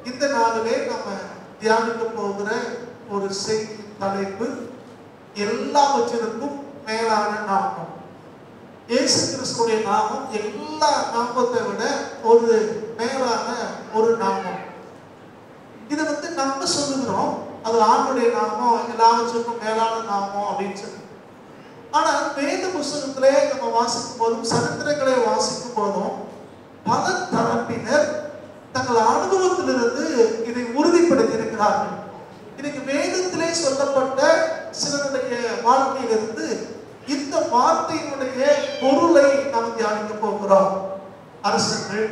இந்த நாளிலே நம்ம தியானிக்க போகிற ஒரு செய்தி தலைப்பு எல்லாவற்றிற்கும் மேலான நாமம் இயேசு கிறிஸ்துடைய நாமம் எல்லா நாமத்தை விட ஒரு மேலான ஒரு நாமம் இதை வந்து நம்ம சொல்லுகிறோம் அது ஆண்டுடைய நாமம் எல்லாவற்றுக்கும் மேலான நாமம் அப்படின்னு சொல்லி ஆனா வேத புஸ்தகத்திலே நம்ம வாசிக்கும் போதும் சரித்திரங்களை வாசிக்கும் போதும் பல தரப்பினர் தங்கள் அனுபவத்திலிருந்து இதை உறுதிப்படுத்தி இருக்கிறார்கள் இன்னைக்கு வேதத்திலே சொல்லப்பட்ட சிலருடைய வாழ்க்கையிலிருந்து இந்த வார்த்தையினுடைய பொருளை நாம் தியானிக்க போகிறோம் அரசர்கள்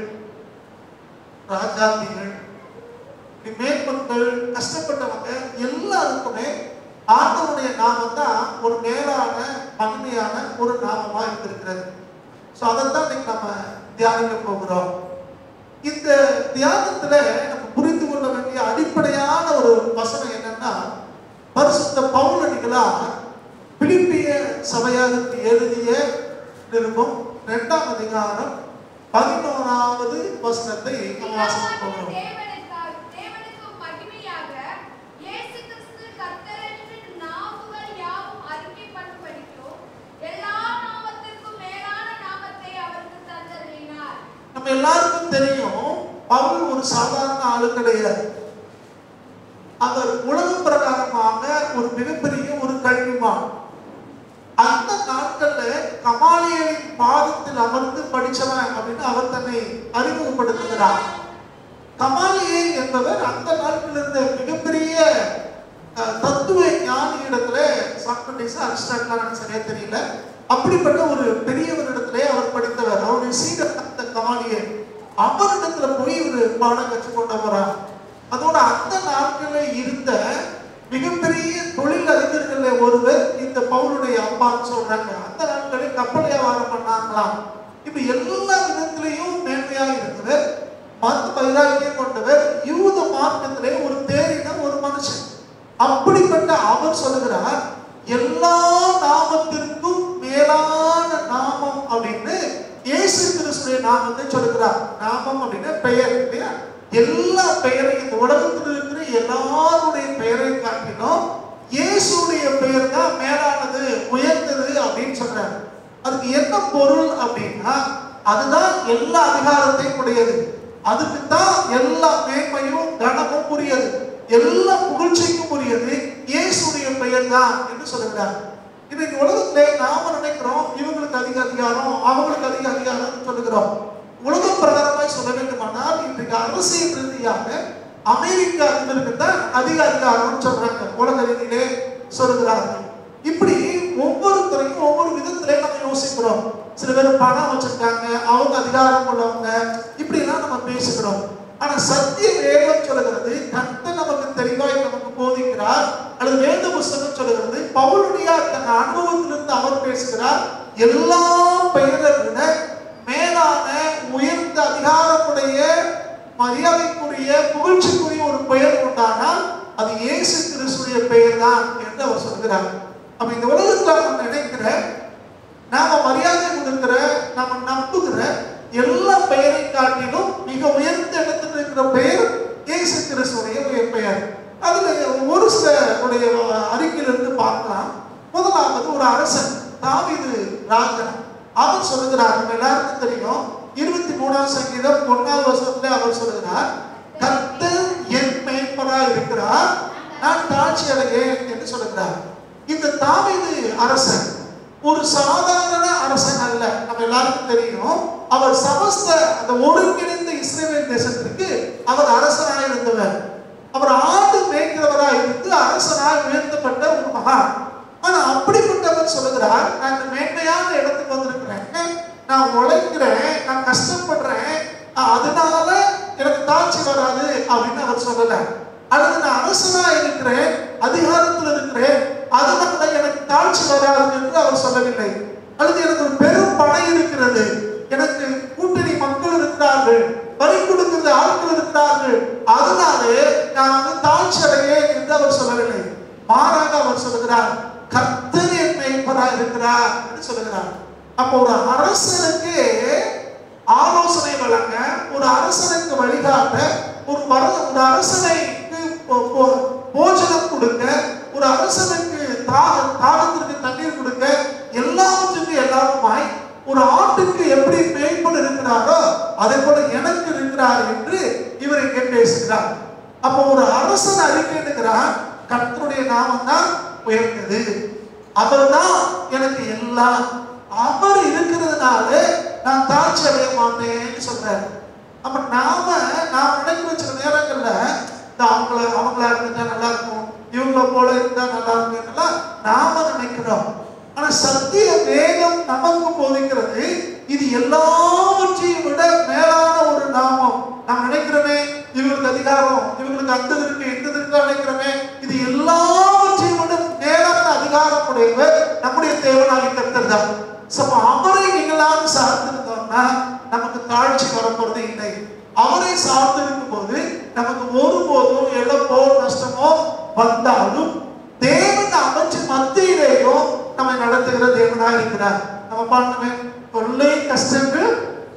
ராஜாதிகள் இப்படி மேற்பொருட்கள் கஷ்டப்பட்டவங்க எல்லாருக்குமே ஆண்டவருடைய நாமம் தான் ஒரு மேலான மகிமையான ஒரு நாமமா இருந்திருக்கிறது ஸோ அதைத்தான் இன்னைக்கு நம்ம தியானிக்க போகிறோம் இந்த தியானத்துல நம்ம புரிந்து கொள்ள வேண்டிய அடிப்படையான ஒரு வசனம் என்னன்னா பரிசுத்த பவுலடிகளா பிலிப்பிய சபையாருக்கு எழுதிய நிருபம் இரண்டாம் அதிகாரம் பதினோராவது வசனத்தை நம்ம வாசிக்க போகிறோம் தேவனுக்காக தேவனுக்கு மகிமையாக இயேசு கிறிஸ்து கர்த்தர் என்று நாவுகள் யாவும் அறிக்கை பண்ணும்படிக்கும் எல்லா நாமத்திற்கும் மேலான நாமத்தை அவருக்கு தந்தருளினார் நம்ம எல்லாருக்கும் தெரியும் பவுல் ஒரு சாதாரண ஆளு கிடையாது அவர் உலக பிரகாரமாக ஒரு மிகப்பெரிய ஒரு கல்விமான் அந்த நாட்கள்ல கமாலியலின் பாதத்தில் அமர்ந்து படிச்சவன் அப்படின்னு அவர் தன்னை அறிமுகப்படுத்துகிறார் கமாலியே என்பவர் அந்த நாட்களில் இருந்த மிகப்பெரிய அஹ், தத்துவ ஞானி இடத்துல சாக்ரட்டிஸ் அரிஸ்டாட்டிலாம் சரியா தெரியல அப்படிப்பட்ட ஒரு பெரியவரிடத்திலே அவர் படித்தவர் அவருடைய சீடர் அந்த கமாலியே அவரிடத்துல போய் இவர் பாடம் கற்றுக்கொண்டு வரார் அதோட அந்த நாட்களில் இருந்த மிகப்பெரிய தொழில் அதிபர்கள்ல ஒருவர் இந்த பவுலுடைய அப்பான்னு சொல்றாங்க அந்த நாட்களில் கப்பல் வியாபாரம் பண்ணாங்களாம் இப்படி எல்லா விதத்திலையும் மேன்மையா இருந்தவர் மத வைராக்கியம் கொண்டவர் யூத மார்க்கத்திலே ஒரு தேறின ஒரு மனுஷன் அப்படிப்பட்ட அவர் சொல்லுகிறார் எல்லா நாமத்திற்கும் மேலான நாமம் அப்படின்னு இயேசு கிறிஸ்துடைய நாமத்தை சொல்லுகிறார் நாமம் அப்படின்னா பெயர் இல்லையா எல்லா பெயரையும் இந்த உலகத்தில் இருக்கிற எல்லாருடைய பெயரை காட்டிலும் இயேசுடைய பெயர் தான் மேலானது உயர்ந்தது அப்படின்னு சொல்றாரு அதுக்கு என்ன பொருள் அப்படின்னா அதுதான் எல்லா அதிகாரத்தையும் உடையது அதுக்கு தான் எல்லா மேன்மையும் கனமும் உரியது எல்லா புகழ்ச்சிக்கும் உரியது இயேசுடைய பெயர் தான் என்று சொல்லுகிறார் இன்னைக்கு உலகத்திலே நாம நினைக்கிறோம் இவங்களுக்கு அதிக அதிகாரம் அவங்களுக்கு அதிக அதிகாரம் சொல்லுகிறோம் உலக பிரகாரமாய் சொல்ல வேண்டுமானால் இன்றைக்கு அரசியல் ரீதியாக அமெரிக்க அதிபருக்கு தான் அதிக அதிகாரம் சொல்றாங்க உலக ரீதியிலே சொல்லுகிறார்கள் இப்படி ஒவ்வொருத்தரையும் ஒவ்வொரு விதத்திலே நம்ம யோசிக்கிறோம் சில பேர் பணம் வச்சிருக்காங்க அவங்க அதிகாரம் உள்ளவங்க இப்படி எல்லாம் நம்ம பேசுகிறோம் ஆனா சத்திய வேதம் சொல்லுகிறது கர்த்தர் நமக்கு தெளிவாய் நமக்கு போதிக்கிறார் அல்லது வேத புஸ்தகம் சொல்லுகிறது பவுலுடைய தன் அனுபவத்திலிருந்து அவர் பேசுகிறார் எல்லா பெயரை விட மேலான உயர்ந்த அதிகாரமுடைய மரியாதைக்குரிய புகழ்ச்சிக்குரிய ஒரு பெயர் உண்டானால் அது இயேசு கிறிஸ்துடைய பெயர் தான் என்று அவர் சொல்கிறார் அப்ப இந்த உலகத்துல நம்ம நினைக்கிற நாம மரியாதை கொடுக்கிற நாம நம்புகிற எல்லா பெயரை காட்டிலும் மிக உயர்ந்த இடத்துல இருக்கிற பெயர் இயேசு கிறிஸ்துடைய உயர் பெயர் அதுல ஒரு சில உடைய அறிக்கையிலிருந்து பார்க்கலாம் முதலாவது ஒரு அரசன் தாவீது ராஜா அவர் சொல்லுகிறார் நம்ம எல்லாருக்கும் தெரியும் இருபத்தி மூணாம் சங்கீதம் ஒன்னாவது வருஷத்துல அவர் சொல்லுகிறார் கர்த்தர் என் மேய்ப்பரா இருக்கிறார் நான் தாட்சி அடையேன் என்று சொல்லுகிறார் இந்த தாவீது அரசன் ஒரு சாதாரண அரசன் அல்ல நம்ம எல்லாருக்கும் தெரியும் அவர் சமஸ்த அந்த ஒருங்கிணைந்த இஸ்ரேல் தேசத்திற்கு அவர் அரசனாக இருந்தவர் அவர் ஆண்டு மேய்க்கிறவராக இருந்து அரசனாக உயர்த்தப்பட்ட ஒரு மகான் ஆனா அப்படிப்பட்டவர் சொல்லுகிறார் நான் இந்த மேன்மையான இடத்துக்கு வந்திருக்கிறேன் நான் உழைக்கிறேன் நான் கஷ்டப்படுறேன் ஆஹ் அதனால எனக்கு தாட்சி வராது அப்படின்னு அவர் சொல்லல அல்லது நான் அரசனா இருக்கிறேன் அதிகாரத்தில் இருக்கிறேன் அதனால எனக்கு தாட்சி வராது என்று அவர் சொல்லவில்லை அல்லது எனக்கு ஒரு பெரும் படை இருக்கிறது எனக்கு கூட்டணி மக்கள் இருக்கிறார்கள் வரி கொடுக்கிற ஆட்கள் இருக்கிறார்கள் அதனாலே நான் வந்து தாழ்ச்சி அடையேன் என்று அவர் சொல்லவில்லை மாறாக அவர் சொல்லுகிறார் கர்த்தர் என் மேய்ப்பராக இருக்கிறார் என்று சொல்லுகிறார் அப்போ ஒரு அரசனுக்கு ஆலோசனை வழங்க ஒரு அரசனுக்கு வழிகாட்ட ஒரு வர ஒரு அரசனைக்கு போ- போ- போஜனம் கொடுக்க ஒரு அரசனுக்கு தாக தாகத்திற்கு தண்ணீர் கொடுக்க எல்லாவற்றுக்கும் எல்லாருமாய் ஒரு ஆட்டுக்கு எப்படி மேய்ப்பன் இருக்கிறாரோ அதே போல எனக்கு இருக்கிறார் என்று இவர் இங்கே பேசுகிறார் அப்போ ஒரு அரசன் அறிக்கைகிறார் கர்த்தருடைய நாமம் தான் உயர்ந்தது அவர் தான் எனக்கு எல்லாம் அவர் இருக்கிறதுனால நான் தாழ்ச்சி அடைய மாட்டேன்னு சொல்றாரு அப்ப நாம நாம் நினைக்கிற சில நேரங்கள்ல இந்த அவங்கள அவங்களா இருந்துட்டா நல்லா இருக்கும் இவங்கள போல இருந்தா நல்லா இருக்கும் நாம நினைக்கிறோம் ஆனா சத்திய வேகம் நமக்கு போதிக்கிறது இது எல்லாவற்றையும் விட மேலான ஒரு நாமம் நாம் நினைக்கிறோமே இவங்களுக்கு அதிகாரம் இவங்களுக்கு அந்த இருக்கு இந்த இருக்கு நினைக்கிறோமே இது எல்லாவற்றையும் விட மேலான அதிகாரம் உடையவர் நம்முடைய தேவனாகி கர்த்தர் தான் So, அப்ப அவரை நீங்களாம் சார்ந்திருந்தோம்னா நமக்கு தாழ்ச்சி வரப்போறது இல்லை அவரை சார்ந்திருக்கும் போது நமக்கு ஒருபோதும் இழப்போ நஷ்டமோ வந்தாலும் தேவன் அமைச்சு மத்தியிலேயும் நம்மை நடத்துகிற தேவனா இருக்கிறார் நம்ம பாடணுமே தொல்லை கஷ்டங்கள்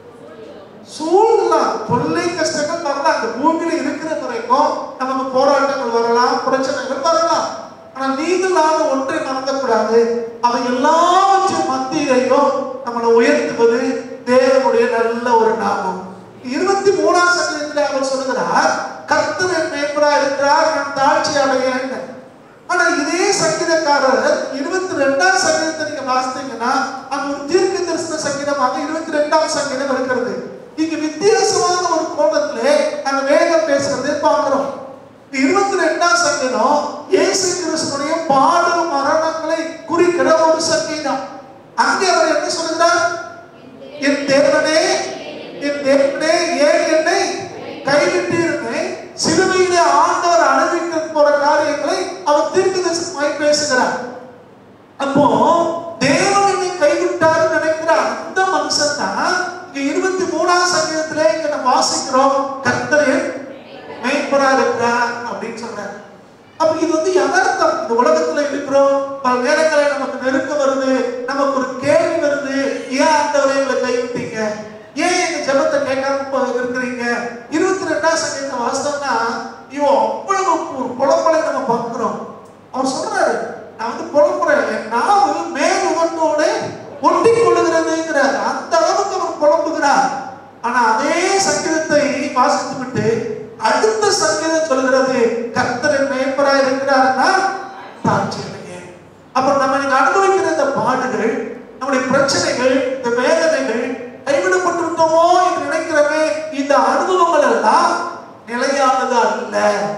சூழ்நிலாம் தொல்லை கஷ்டங்கள் வரலாம் அந்த பூமியில இருக்கிற வரைக்கும் நமக்கு போராட்டங்கள் வரலாம் பிரச்சனைகள் வரலாம் ஆனா நீங்களாக ஒன்றை மறந்துக்கூடாது அவை எல்லாவற்றையும் மத்தியிலையும் நம்மளை உயர்த்துவது தேவனுடைய நல்ல ஒரு நாமம் இருபத்தி மூணாம் சங்கத்தில் அவர் சொல்லுகிறார் கர்த்தர் என் மேம்பரா இருக்கிறார் நான் தாழ்ச்சி அடையேன் ஆனா இதே சங்கீதக்காரர் இருபத்தி ரெண்டாம் சங்கீதத்தை நீங்க வாசித்தீங்கன்னா அது ஒரு தீர்க்க தரிசன சங்கீதமாக இருபத்தி ரெண்டாம் சங்கீதம் இருக்கிறது இங்க வித்தியாசமான ஒரு கோணத்திலே அந்த வேகம் பேசுறதை பார்க்கிறோம் இருபத்தி ரெண்டாம் சங்கீதம் இயேசு கிறிஸ்துடைய பாடும் மரணங்களை குறிக்கிற ஒரு சங்கீதம் அங்கே அவர் என்ன சொல்லுகிறார் என் தேவனே என் தேவனே ஏன் என்னை கைவிட்டீர்கள் சிலுவையிலே ஆண்டவர் அனுபவிக்க போற காரியங்களை அவர் தீர்க்கதரிசனமாய் பேசுகிறார் அப்போ தேவன் என்னை கைவிட்டாருன்னு நினைக்கிற அந்த மனுஷன் தான் இங்க இருபத்தி மூணாம் சங்கீதத்திலே இங்க நம்ம வாசிக்கிறோம் கர்த்தரின் மேய்ப்பரா இருக்கிறார் அப்படின்னு சொல்றாரு அப்ப இது வந்து யதார்த்தம் இந்த உலகத்துல இருக்கிறோம் பல நேரங்களில் நமக்கு நெருக்கம் வருது நமக்கு ஒரு கேள்வி வருது ஏன் ஆண்டவரை எங்களை கைவிட்டீங்க ஏன் எங்க ஜெபத்தை கேட்காம இப்ப இருக்கிறீங்க இருபத்தி ரெண்டாம் சங்கீதத்தை வாசித்தோம்னா இவன் அவ்வளவு ஒரு புலப்பலை நம்ம பார்க்கிறோம் அவர் சொல்றாரு நான் வந்து புலம்புறேன் என் நாவு மேல் உகட்டோட ஒட்டி கொள்ளுகிறதுங்கிறார் அந்த அளவுக்கு அவர் புலம்புகிறார் ஆனா அதே சங்கீதத்தை வாசித்து விட்டு அடுத்த சங்கீதம் சொல்கிறது கர்த்தரின் மேய்ப்பரா இருக்கிறார்னா தாட்சி அடையேன் அப்ப நம்ம இங்க அனுபவிக்கிற இந்த பாடுகள் நம்முடைய பிரச்சனைகள் இந்த வேதனைகள் கைவிடப்பட்டிருக்கோமோ என்று நினைக்கிறவே இந்த அனுபவங்கள் எல்லாம் நிலையானது அல்ல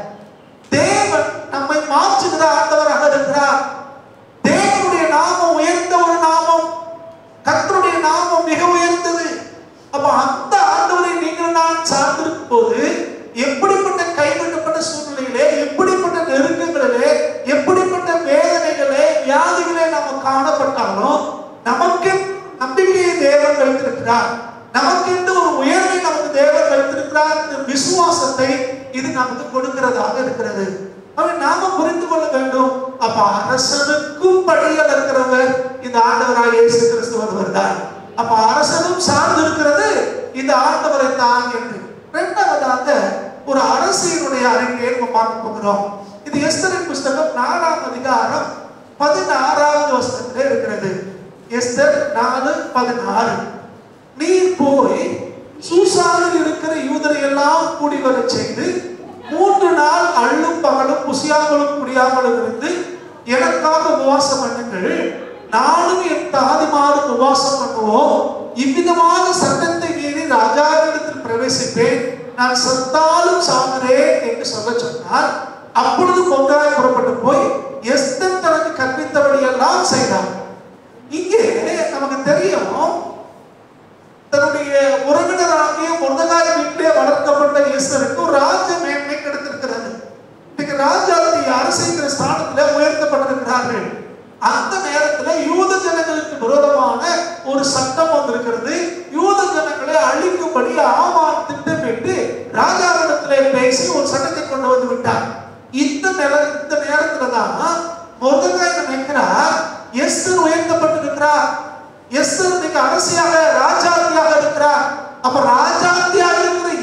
தேவன் நம்மை மாற்றுகிற ஆண்டவராக இருக்கிறார் தேவனுடைய நாமம் உயர்ந்த ஒரு நாமம் கர்த்தருடைய நாமம் மிக உயர்ந்தது அப்ப அந்த ஆண்டவரை நீங்கள் நான் சார்ந்திருக்கும் போது எப்படிப்பட்ட கைவிடப்பட்ட சூழ்நிலையிலே எப்படிப்பட்ட நெருக்கங்களிலே எப்படிப்பட்ட வேதனைகளே வியாதிகளே நம்ம காணப்பட்டாலும் நமக்கு நம்பிக்கையை தேவன் வைத்திருக்கிறார் நமக்கு என்று ஒரு உயர்வை நமக்கு தேவன் வைத்திருக்கிறார் என்ற விசுவாசத்தை இது நமக்கு கொடுக்கிறதாக இருக்கிறது அவன் நாம புரிந்து கொள்ள வேண்டும் அப்ப அரசனுக்கும் படியில் இருக்கிறவர் இந்த ஆண்டவராக இயேசு கிறிஸ்து ஒருவர் தான் அப்ப அரசனும் சார்ந்து இருக்கிறது இந்த ஆண்டவரை தான் என்று இரண்டாவதாக ஒரு அரசியனுடைய அறிக்கையை நம்ம பார்க்க போகிறோம் இது எஸ்தரின் புஸ்தகம் நாலாம் அதிகாரம் பதினாறாவது வசனத்திலே இருக்கிறது எஸ்தர் நாலு பதினாறு நீர் போய் சூசானில் இருக்கிற யூதரை எல்லாம் கூடி வரச் செய்து மூன்று நாள் அள்ளும் பகலும் புசியாமலும் குடியாமலும் இருந்து எனக்காக உபவாசம் பண்ணுங்கள் நானும் என் தாதிமாரும் உபவாசம் பண்ணுவோம் இவ்விதமாக சட்டத்தை மீறி ராஜாவிடத்தில் பிரவேசிப்பேன் நான் சத்தாலும் சாகிறேன் என்று சொல்ல சொன்னார் அப்பொழுது பொங்காய் புறப்பட்டு போய் எஸ்தர் தனக்கு கற்பித்தபடியெல்லாம் செய்தார் இங்கே நமக்கு தெரியும் தன்னுடைய உறவினராகிய முருதகாய வீட்டிலே வளர்க்கப்பட்ட ஈஸ்வருக்கு ஒரு ராஜ மேன்மை கிடைத்திருக்கிறது இன்னைக்கு ராஜாவுடைய அரசியல் ஸ்தானத்துல உயர்த்தப்பட்டிருக்கிறார்கள் அந்த நேரத்துல யூத ஜனங்களுக்கு விரோதமான ஒரு சட்டம் வந்திருக்கிறது யூத ஜனங்களை அழிக்கும்படி ஆமான் திட்டமிட்டு ராஜாவிடத்திலே பேசி ஒரு சட்டத்தை கொண்டு வந்து விட்டார் இந்த நில இந்த நேரத்துல தான் முருதகாய் நினைக்கிறார் எஸ்தர் உயர்த்தப்பட்டிருக்கிறார் எஸ்தர் இன்னைக்கு அரசியாக ராஜாத்தியாக இருக்கிறார் அப்ப ராஜாத்தியாக இருக்கிற எஸ்தர்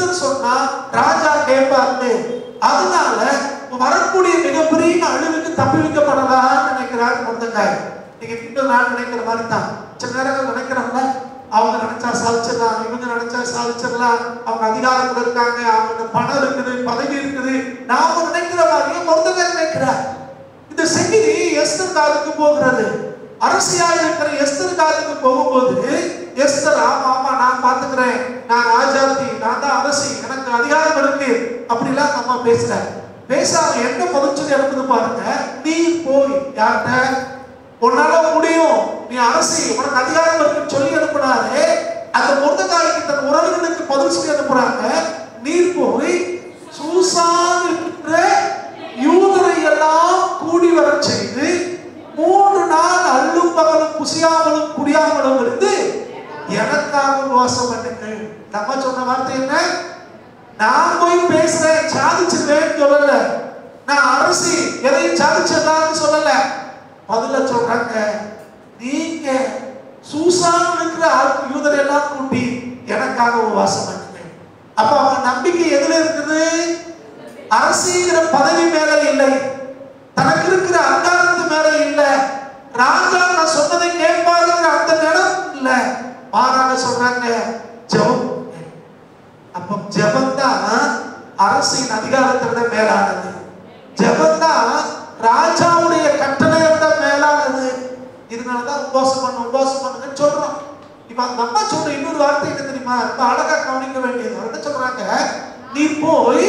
எஸ்தர் சொன்னா ராஜா கேட்பாரு அதனால வரக்கூடிய மிகப்பெரிய அழிவுக்கு தப்பி வைக்கப்படலாம்னு நினைக்கிறார் முருதங்காய் நீங்க இன்னும் நான் நினைக்கிற மாதிரி தான் சில நேரங்கள் நினைக்கிறோம்ல அவங்க நினைச்சா சாதிச்சிடலாம் இவங்க நினைச்சா சாதிச்சிடலாம் அவங்க அதிகாரத்துல இருக்காங்க அவங்க பணம் இருக்குது பதவி இருக்குது நாம நினைக்கிற மாதிரியே முருதங்காய் நினைக்கிறார் இந்த செய்தி எஸ்தர் காதுக்கு போகிறது அரசியாக இருக்கிற எஸ்தர் காதுக்கு போகும்போது எஸ்தர் ஆமா ஆமா நான் பாத்துக்கிறேன் நான் ராஜாத்தி நான் தான் அரசி எனக்கு அதிகாரம் இருக்கு அப்படிலாம் நம்ம பேசுற பேசாம என்ன பதிச்சொல்லி அனுப்புது பாருங்க நீ போய் யார்கிட்ட உன்னால முடியும் நீ அரசி உனக்கு அதிகாரம் இருக்குன்னு சொல்லி அனுப்புனாரு அந்த முருதகாய்க்கு தன் உறவுகளுக்கு பதில் சொல்லி அனுப்புறாங்க நீர் போய் சூசான் இருக்கிற யூதரை எல்லாம் கூடி வர செய்து மூன்று நாள் அல்லும் பகலும் புசியாமலும் குடியாமலும் இருந்து எனக்காக உபவாசம் பண்ணுங்கள் நம்ம சொன்ன வார்த்தை என்ன நான் போய் பேசுறேன் சாதிச்சிருவேன்னு சொல்லல நான் அரசி எதையும் சாதிச்சிடலாம்னு சொல்லல பதில சொல்றாங்க நீங்க சூசான் இருக்கிற ஆள் யூதரை எல்லாம் கூட்டி எனக்காக உபவாசம் பண்ணுங்க அப்ப அவங்க நம்பிக்கை எதுல இருக்குது அரசிங்கிற பதவி மேல இல்லை தனக்கு இருக்கிற அதிகாரத்து மேல இல்ல ராஜா நான் சொன்னதை கேட்பாருங்கிற அந்த நிலம் இல்ல மாறாக சொல்றாங்க ஜெபம் அப்ப ஜெபம் தான் அரசின் அதிகாரத்தை விட மேலானது ஜெபம் தான் ராஜாவுடைய கட்டளை விட மேலானது இதனாலதான் உபவாசம் பண்ண உபவாசம் பண்ணுங்கன்னு சொல்றோம் இப்ப அந்த அம்மா சொல்ற இன்னொரு வார்த்தை என்ன தெரியுமா ரொம்ப அழகா கவனிக்க வேண்டியது அவங்க என்ன சொல்றாங்க நீ போய்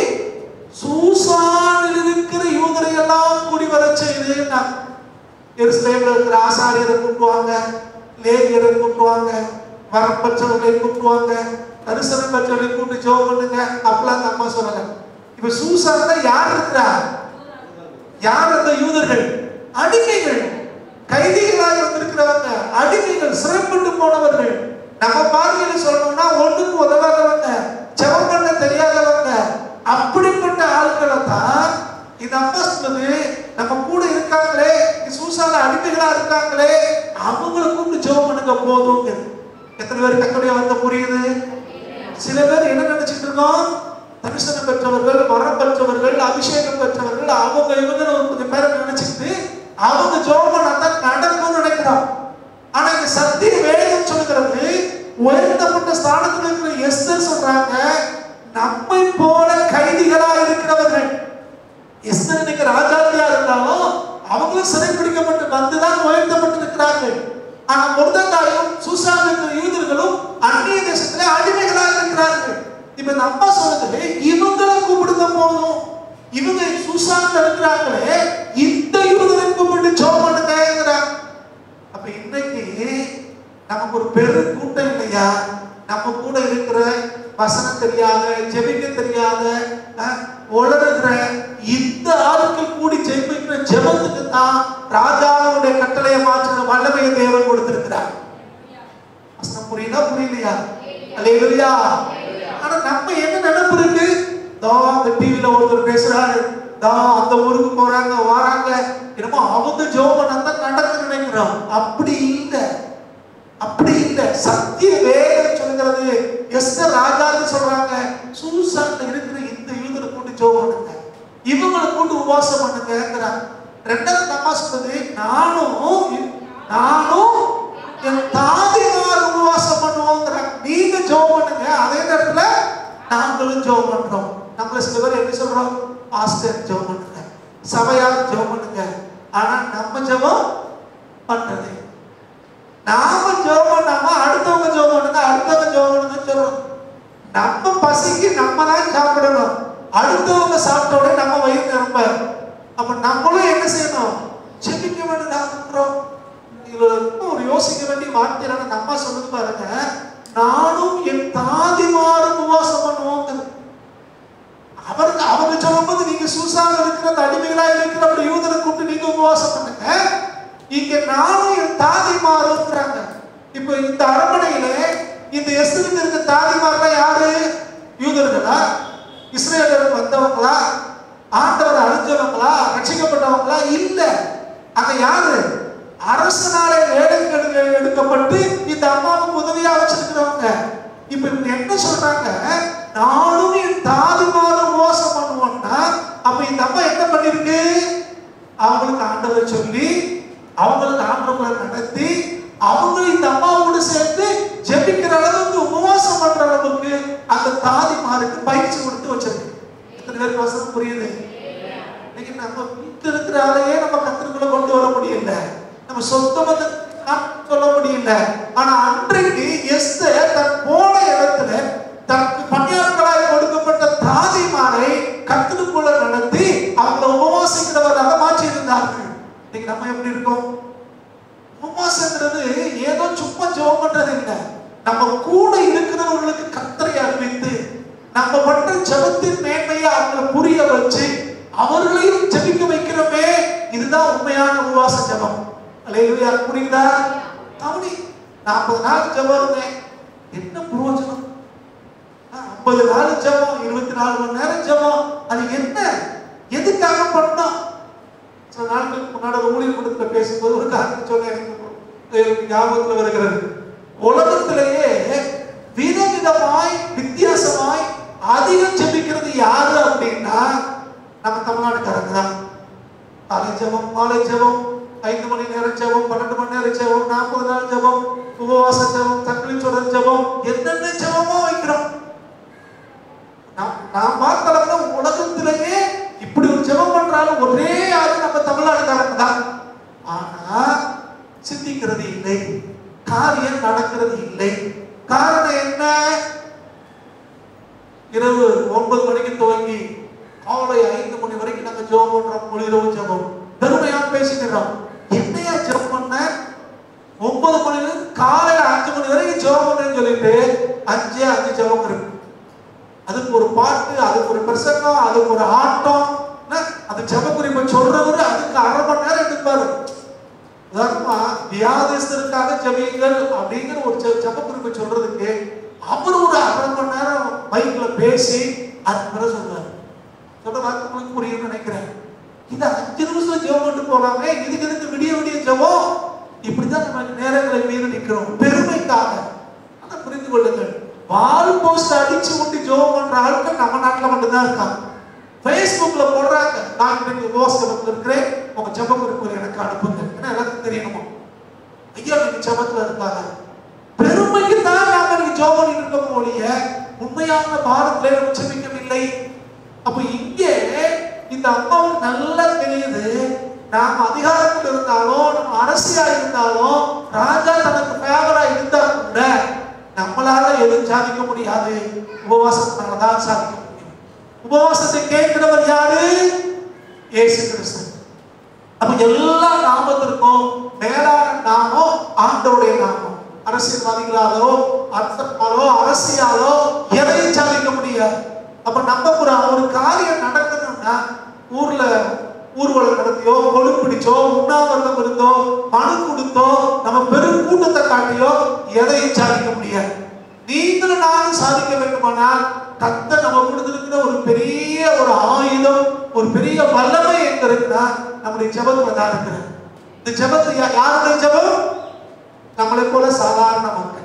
சூசானில் இருக்கிற யூதரை எல்லாம் கூடி வர செய்து எருசலேம்ல இருக்கிற ஆசாரியரை கூட்டுவாங்க லேவியரை கூட்டுவாங்க வரப்பற்றவர்களை கூட்டுவாங்க தரிசனம் பெற்றவர்களை கூட்டி ஜோம் பண்ணுங்க அப்படிலாம் அந்த அம்மா சொல்லல இப்ப சூசான்ல யார் இருக்கிறா யார் அந்த யூதர்கள் அடிமைகள் கைதிகளாக வந்திருக்கிறவங்க அடிமைகள் சிறைப்பட்டு போனவர்கள் நம்ம பார்வையில சொல்லணும்னா ஒண்ணுக்கு உதவாதவங்க ஜெபம் பண்ண தெரியாதவங்க அப்படிப்பட்ட ஆட்களை தான் இந்த அம்மா சொன்னது நம்ம கூட இருக்காங்களே சூசால அடிமைகளா இருக்காங்களே அவங்களை கூப்பிட்டு ஜெபம் பண்ணுங்க போதுங்க எத்தனை பேர் தக்கடைய வந்து புரியுது சில பேர் என்ன நினைச்சிட்டு இருக்கோம் தரிசனம் பெற்றவர்கள் வரம் பெற்றவர்கள் அபிஷேகம் பெற்றவர்கள் அவங்க இவங்க ஒரு கொஞ்சம் பேரை நினைச்சிட்டு அவங்க ஜோபம் தான் நடக்கும்னு நினைக்கிறோம் ஆனா இங்க சத்திய வேதம் சொல்லுகிறது உயர்த்தப்பட்ட ஸ்தானத்தில் இருக்கிற எஸ்தர் சொல்றாங்க நம்மை போல கைதிகளா இருக்கிறவர்கள் எஸ்தர் இன்னைக்கு ராஜாத்தியா இருந்தாலும் அவங்களும் சிறைப்பிடிக்கப்பட்டு வந்துதான் உயர்த்தப்பட்டு இருக்கிறார்கள் ஆனா முருதங்காயும் சூசான் இருக்கிற யூதர்களும் அந்நிய தேசத்துல அடிமைகளாக இருக்கிறார்கள் இப்ப இந்த அம்மா சொல்றது இவங்களை கூப்பிடுங்க போதும் இவங்க சூசான்ல இருக்கிறாங்களே இந்த யூதரை கூப்பிட்டு ஜோம் பண்ணுங்கிறாங்க அப்ப இன்னைக்கு நமக்கு ஒரு பெரு கூட்டம் இல்லையா நம்ம கூட இருக்கிற வசனம் தெரியாத ஜெபிக்க தெரியாத அஹ், உளறுகிற இந்த ஆட்கள் கூடி ஜெபிக்கிற ஜெபத்துக்கு தான் ராஜாவுடைய கட்டளையை மாற்றின வல்லமையை தேவன் கொடுத்திருக்கிறார் வசனம் புரியுதா புரியலையா அல்லேலூயா ஆனா நம்ம என்ன நினைப்பு இருக்கு தோ அந்த டிவில ஒருத்தர் பேசுறாரு தோ அந்த ஊருக்கு போறாங்க வராங்க என்னமோ அவங்க ஜோபம் தான் நடக்க நினைக்கிறோம் அப்படி இல்லை அப்படி இல்லை சத்திய வேதம் சொல்லுகிறது எஸ்தர் ராஜான்னு சொல்றாங்க சூசான்ல இருக்கிற இந்த யூதரை கூட்டி ஜோம் பண்ணுங்க இவங்களை கூட்டு உபவாசம் பண்ணுங்கிறாங்க ரெண்டாவது அம்மா சொல்றது நானும் நானும் என் தாதிமார் உபவாசம் பண்ணுவோங்கிறாங்க நீங்க ஜோம் பண்ணுங்க அதே நேரத்துல நாங்களும் ஜோம் பண்றோம் நம்மள சில பேர் எப்படி சொல்றோம் பாஸ்டர் ஜோம் பண்ணுங்க சபையார் ஜோம் பண்ணுங்க ஆனா நம்ம ஜெபம் பண்றது நாம ஜெபம் பண்ணாம அடுத்தவங்க ஜெபம் பண்ணுங்க அடுத்தவங்க ஜெபம் பண்ணுங்க சொல்றோம் நம்ம பசிக்கு நம்ம தான் சாப்பிடணும் அடுத்தவங்க சாப்பிட்ட உடனே நம்ம வயிறு நிரம்ப அப்ப நம்மளும் என்ன செய்யணும் ஜெபிக்க வேண்டியதாகிறோம் இதுல ரொம்ப ஒரு யோசிக்க வேண்டிய வார்த்தை என்னன்னா நம்ம சொல்லுது பாருங்க நானும் என் தாதிமாரும் உபவாசம் பண்ணுவோம் அவருக்கு அவங்க சொல்லும்போது நீங்க சூசால இருக்கிற அந்த அடிமைகளா இருக்கிற அப்படி யூதரை கூப்பிட்டு நீங்க உபவாசம் பண்ணுங்க இங்க நானும் என் தாதிமாருங்கிறாங்க இப்போ இந்த அரண்மனையில இந்த எஸ்தருக்கு இருக்க தாதிமார்லாம் யாரு யூதர்களா இஸ்ரேலருக்கு வந்தவங்களா ஆண்டவர் அறிஞ்சவங்களா ரட்சிக்கப்பட்டவங்களா இல்ல அங்க யாரு அரசனாலே வேலைக்கு எடுக்கப்பட்டு இந்த அம்மாவுக்கு உதவியா வச்சிருக்கிறவங்க இப்ப இவங்க என்ன சொல்றாங்க நானும் என் தாதிமாரும் மோசம் பண்ணுவோம்னா அப்ப இந்த அம்மா என்ன பண்ணிருக்கு அவங்களுக்கு ஆண்டவரை சொல்லி அவங்களுக்கு ஆண்டவரை நடத்தி அவங்க இந்த அம்மாவோடு சேர்த்து ஜெபிக்கிற அளவுக்கு உபவாசம் பண்ற அளவுக்கு அந்த தாதிமாருக்கு பயிற்சி கொடுத்து வச்சிருக்கு எத்தனை பேருக்கு வசனம் புரியுது இன்னைக்கு நம்ம வீட்டில் இருக்கிற ஆளையே நம்ம கத்திரக்குள்ள கொண்டு வர முடியல நம்ம சொந்த மத சொல்ல முடியல ஆனா அன்றைக்கு எஸ்தர் தன் போன இடத்துல தனக்கு பணியாட்களாய் கொடுக்கப்பட்ட தாதிமாரை கத்திரக்குள்ள நடத்தி அவங்கள உபவாசிக்கிறவராக மாற்றி இருந்தார்கள் இன்னைக்கு நம்ம எப்படி இருக்கோம் உபவாசங்கிறது ஏதோ சும்மா ஜெபம் பண்றது இல்லை நம்ம கூட இருக்கிறவங்களுக்கு கத்தரை அறிவித்து நம்ம பண்ற ஜெபத்தின் மேன்மையை அவங்களை புரிய வச்சு அவர்களையும் ஜெபிக்க வைக்கிறோமே இதுதான் உண்மையான உபவாச ஜெபம் அல்லேலூயா புரியுதா கவனி நாற்பது நாள் ஜெபம் இருந்தேன் என்ன பிரயோஜனம் ஐம்பது நாள் ஜெபம் இருபத்தி நாலு மணி நேரம் ஜெபம் அது என்ன எதுக்காக பண்ணோம் சில நாட்களுக்கு முன்னாடி ஒரு ஊழியர் கூட்டத்துல பேசும்போது ஒரு காரணம் சொல்ல எனக்கு எனக்கு ஞாபகத்துல வருகிறது உலகத்திலேயே விதவிதமாய் வித்தியாசமாய் அதிகம் ஜெபிக்கிறது யாரு அப்படின்னா நம்ம தமிழ்நாட்டுக்காரங்க தான் காலை ஜெபம் மாலை ஜெபம் ஐந்து மணி நேரம் ஜெபம் பன்னெண்டு மணி நேரம் ஜெபம் நாற்பது நாள் ஜெபம் உபவாச ஜெபம் தக்களி தொடர் ஜெபம் என்னென்ன ஜெபமோ வைக்கிறோம் நான் நான் பார்த்த அளவுல உலகத்திலேயே இப்படி ஒரு ஜெபம் பண்றாலும் ஒரே ஆளு நம்ம தமிழ்நாட்டுக்காரங்க தான் ஆனா சிந்திக்கிறது இல்லை காரியம் நடக்கிறது இல்லை காரணம் என்ன இரவு ஒன்பது மணிக்கு துவங்கி காலை ஐந்து மணி வரைக்கும் நாங்க ஜெபம் பண்றோம் முழிரவு ஜெபம் பெருமையா பேசிக்கிறோம் என்னையா ஜெபம் பண்ண ஒன்பது மணில இருந்து காலையில அஞ்சு மணி வரைக்கும் ஜெபம் பண்றேன்னு சொல்லிட்டு அஞ்சே அஞ்சு ஜெபம் இருக்கு அதுக்கு ஒரு பாட்டு அதுக்கு ஒரு பிரசங்கம் அதுக்கு ஒரு ஆட்டம் என்ன? அது ஜெப குறிப்பை சொல்றவரு அதுக்கு அரை மணி நேரம் எடுப்பாரு உதாரணமா வியாதிஸ்தருக்காக ஜெபியுங்கள் அப்படிங்கிற ஒரு ஜெ- ஜெப குறிப்பை சொல்றதுக்கு அவர் ஒரு அரை மணி நேரம் மைக்ல பேசி அதுக்கு பிறகு சொல்றாரு சொல்ற வார்த்தை உங்களுக்கு புரியும்னு நினைக்கிறேன் இது அஞ்சு நிமிஷம் ஜெபம் பண்ணிட்டு போறாங்க இதுக்கு எதுக்கு விடிய விடிய ஜெபம் இப்படிதான் நம்ம நேரங்களை மீறி நிக்கிறோம் பெருமைக்காக ஆனா புரிந்து கொள்ளுங்கள் வால் போஸ்ட் அடிச்சு விட்டு ஜெபம் பண்ற ஆட்கள் நம்ம நாட்டுல மட்டும்தான் இருக்காங்க ஃபேஸ்புக்ல போடுறாங்க நான் இன்னைக்கு உபவாசத்துல இருக்கிறேன் உங்க ஜெப குறிப்பு எனக்கு அனுப்புங்க ஏன்னா எல்லாத்துக்கும் தெரியணுமா ஐயா நீங்க ஜெபத்துல இருக்காங்க பெருமைக்கு தான் நாம நீங்க ஜெபம் பண்ணிட்டு இருக்கோம் ஒழிய உண்மையான பாரத்திலே நம்ம ஜெபிக்கவில்லை அப்ப இங்கே இந்த அம்மாவுக்கு நல்லா தெரியுது நாம் அதிகாரத்தில் இருந்தாலும் நம்ம அரசியா இருந்தாலும் ராஜா தனக்கு ஃபேவரா இருந்தா கூட நம்மளால எதுவும் சாதிக்க முடியாது உபவாசத்தினால தான் சாதிக்க முடியும் உபவாசத்தை கேட்கிறவர் யாரு இயேசு கிறிஸ்து அப்ப எல்லா நாமத்திற்கும் மேலான நாமம் ஆண்டவருடைய நாமம் அரசியல்வாதிகளாலோ அர்த்தமாலோ அரசியாலோ எதையும் சாதிக்க முடியாது அப்ப நம்ம ஒரு ஒரு காரியம் நடக்கணும்னா ஊர்ல ஊர்வலம் நடத்தியோ கொழுப்பிடிச்சோ உண்ணாவிரதம் இருந்தோ மனு கொடுத்தோ நம்ம பெரும் கூட்டத்தை காட்டியோ எதையும் சாதிக்க முடியாது நீங்களும் நானும் சாதிக்க வேண்டுமானால் கத்த நம்ம கொடுத்திருக்கிற ஒரு பெரிய ஒரு ஆயுதம் ஒரு பெரிய வல்லமை எங்க இருக்குன்னா நம்முடைய ஜெபத்துல தான் இருக்கிறது இந்த ஜெபத்தை யா- யாருடைய ஜெபம் நம்மளை போல சாதாரண மக்கள்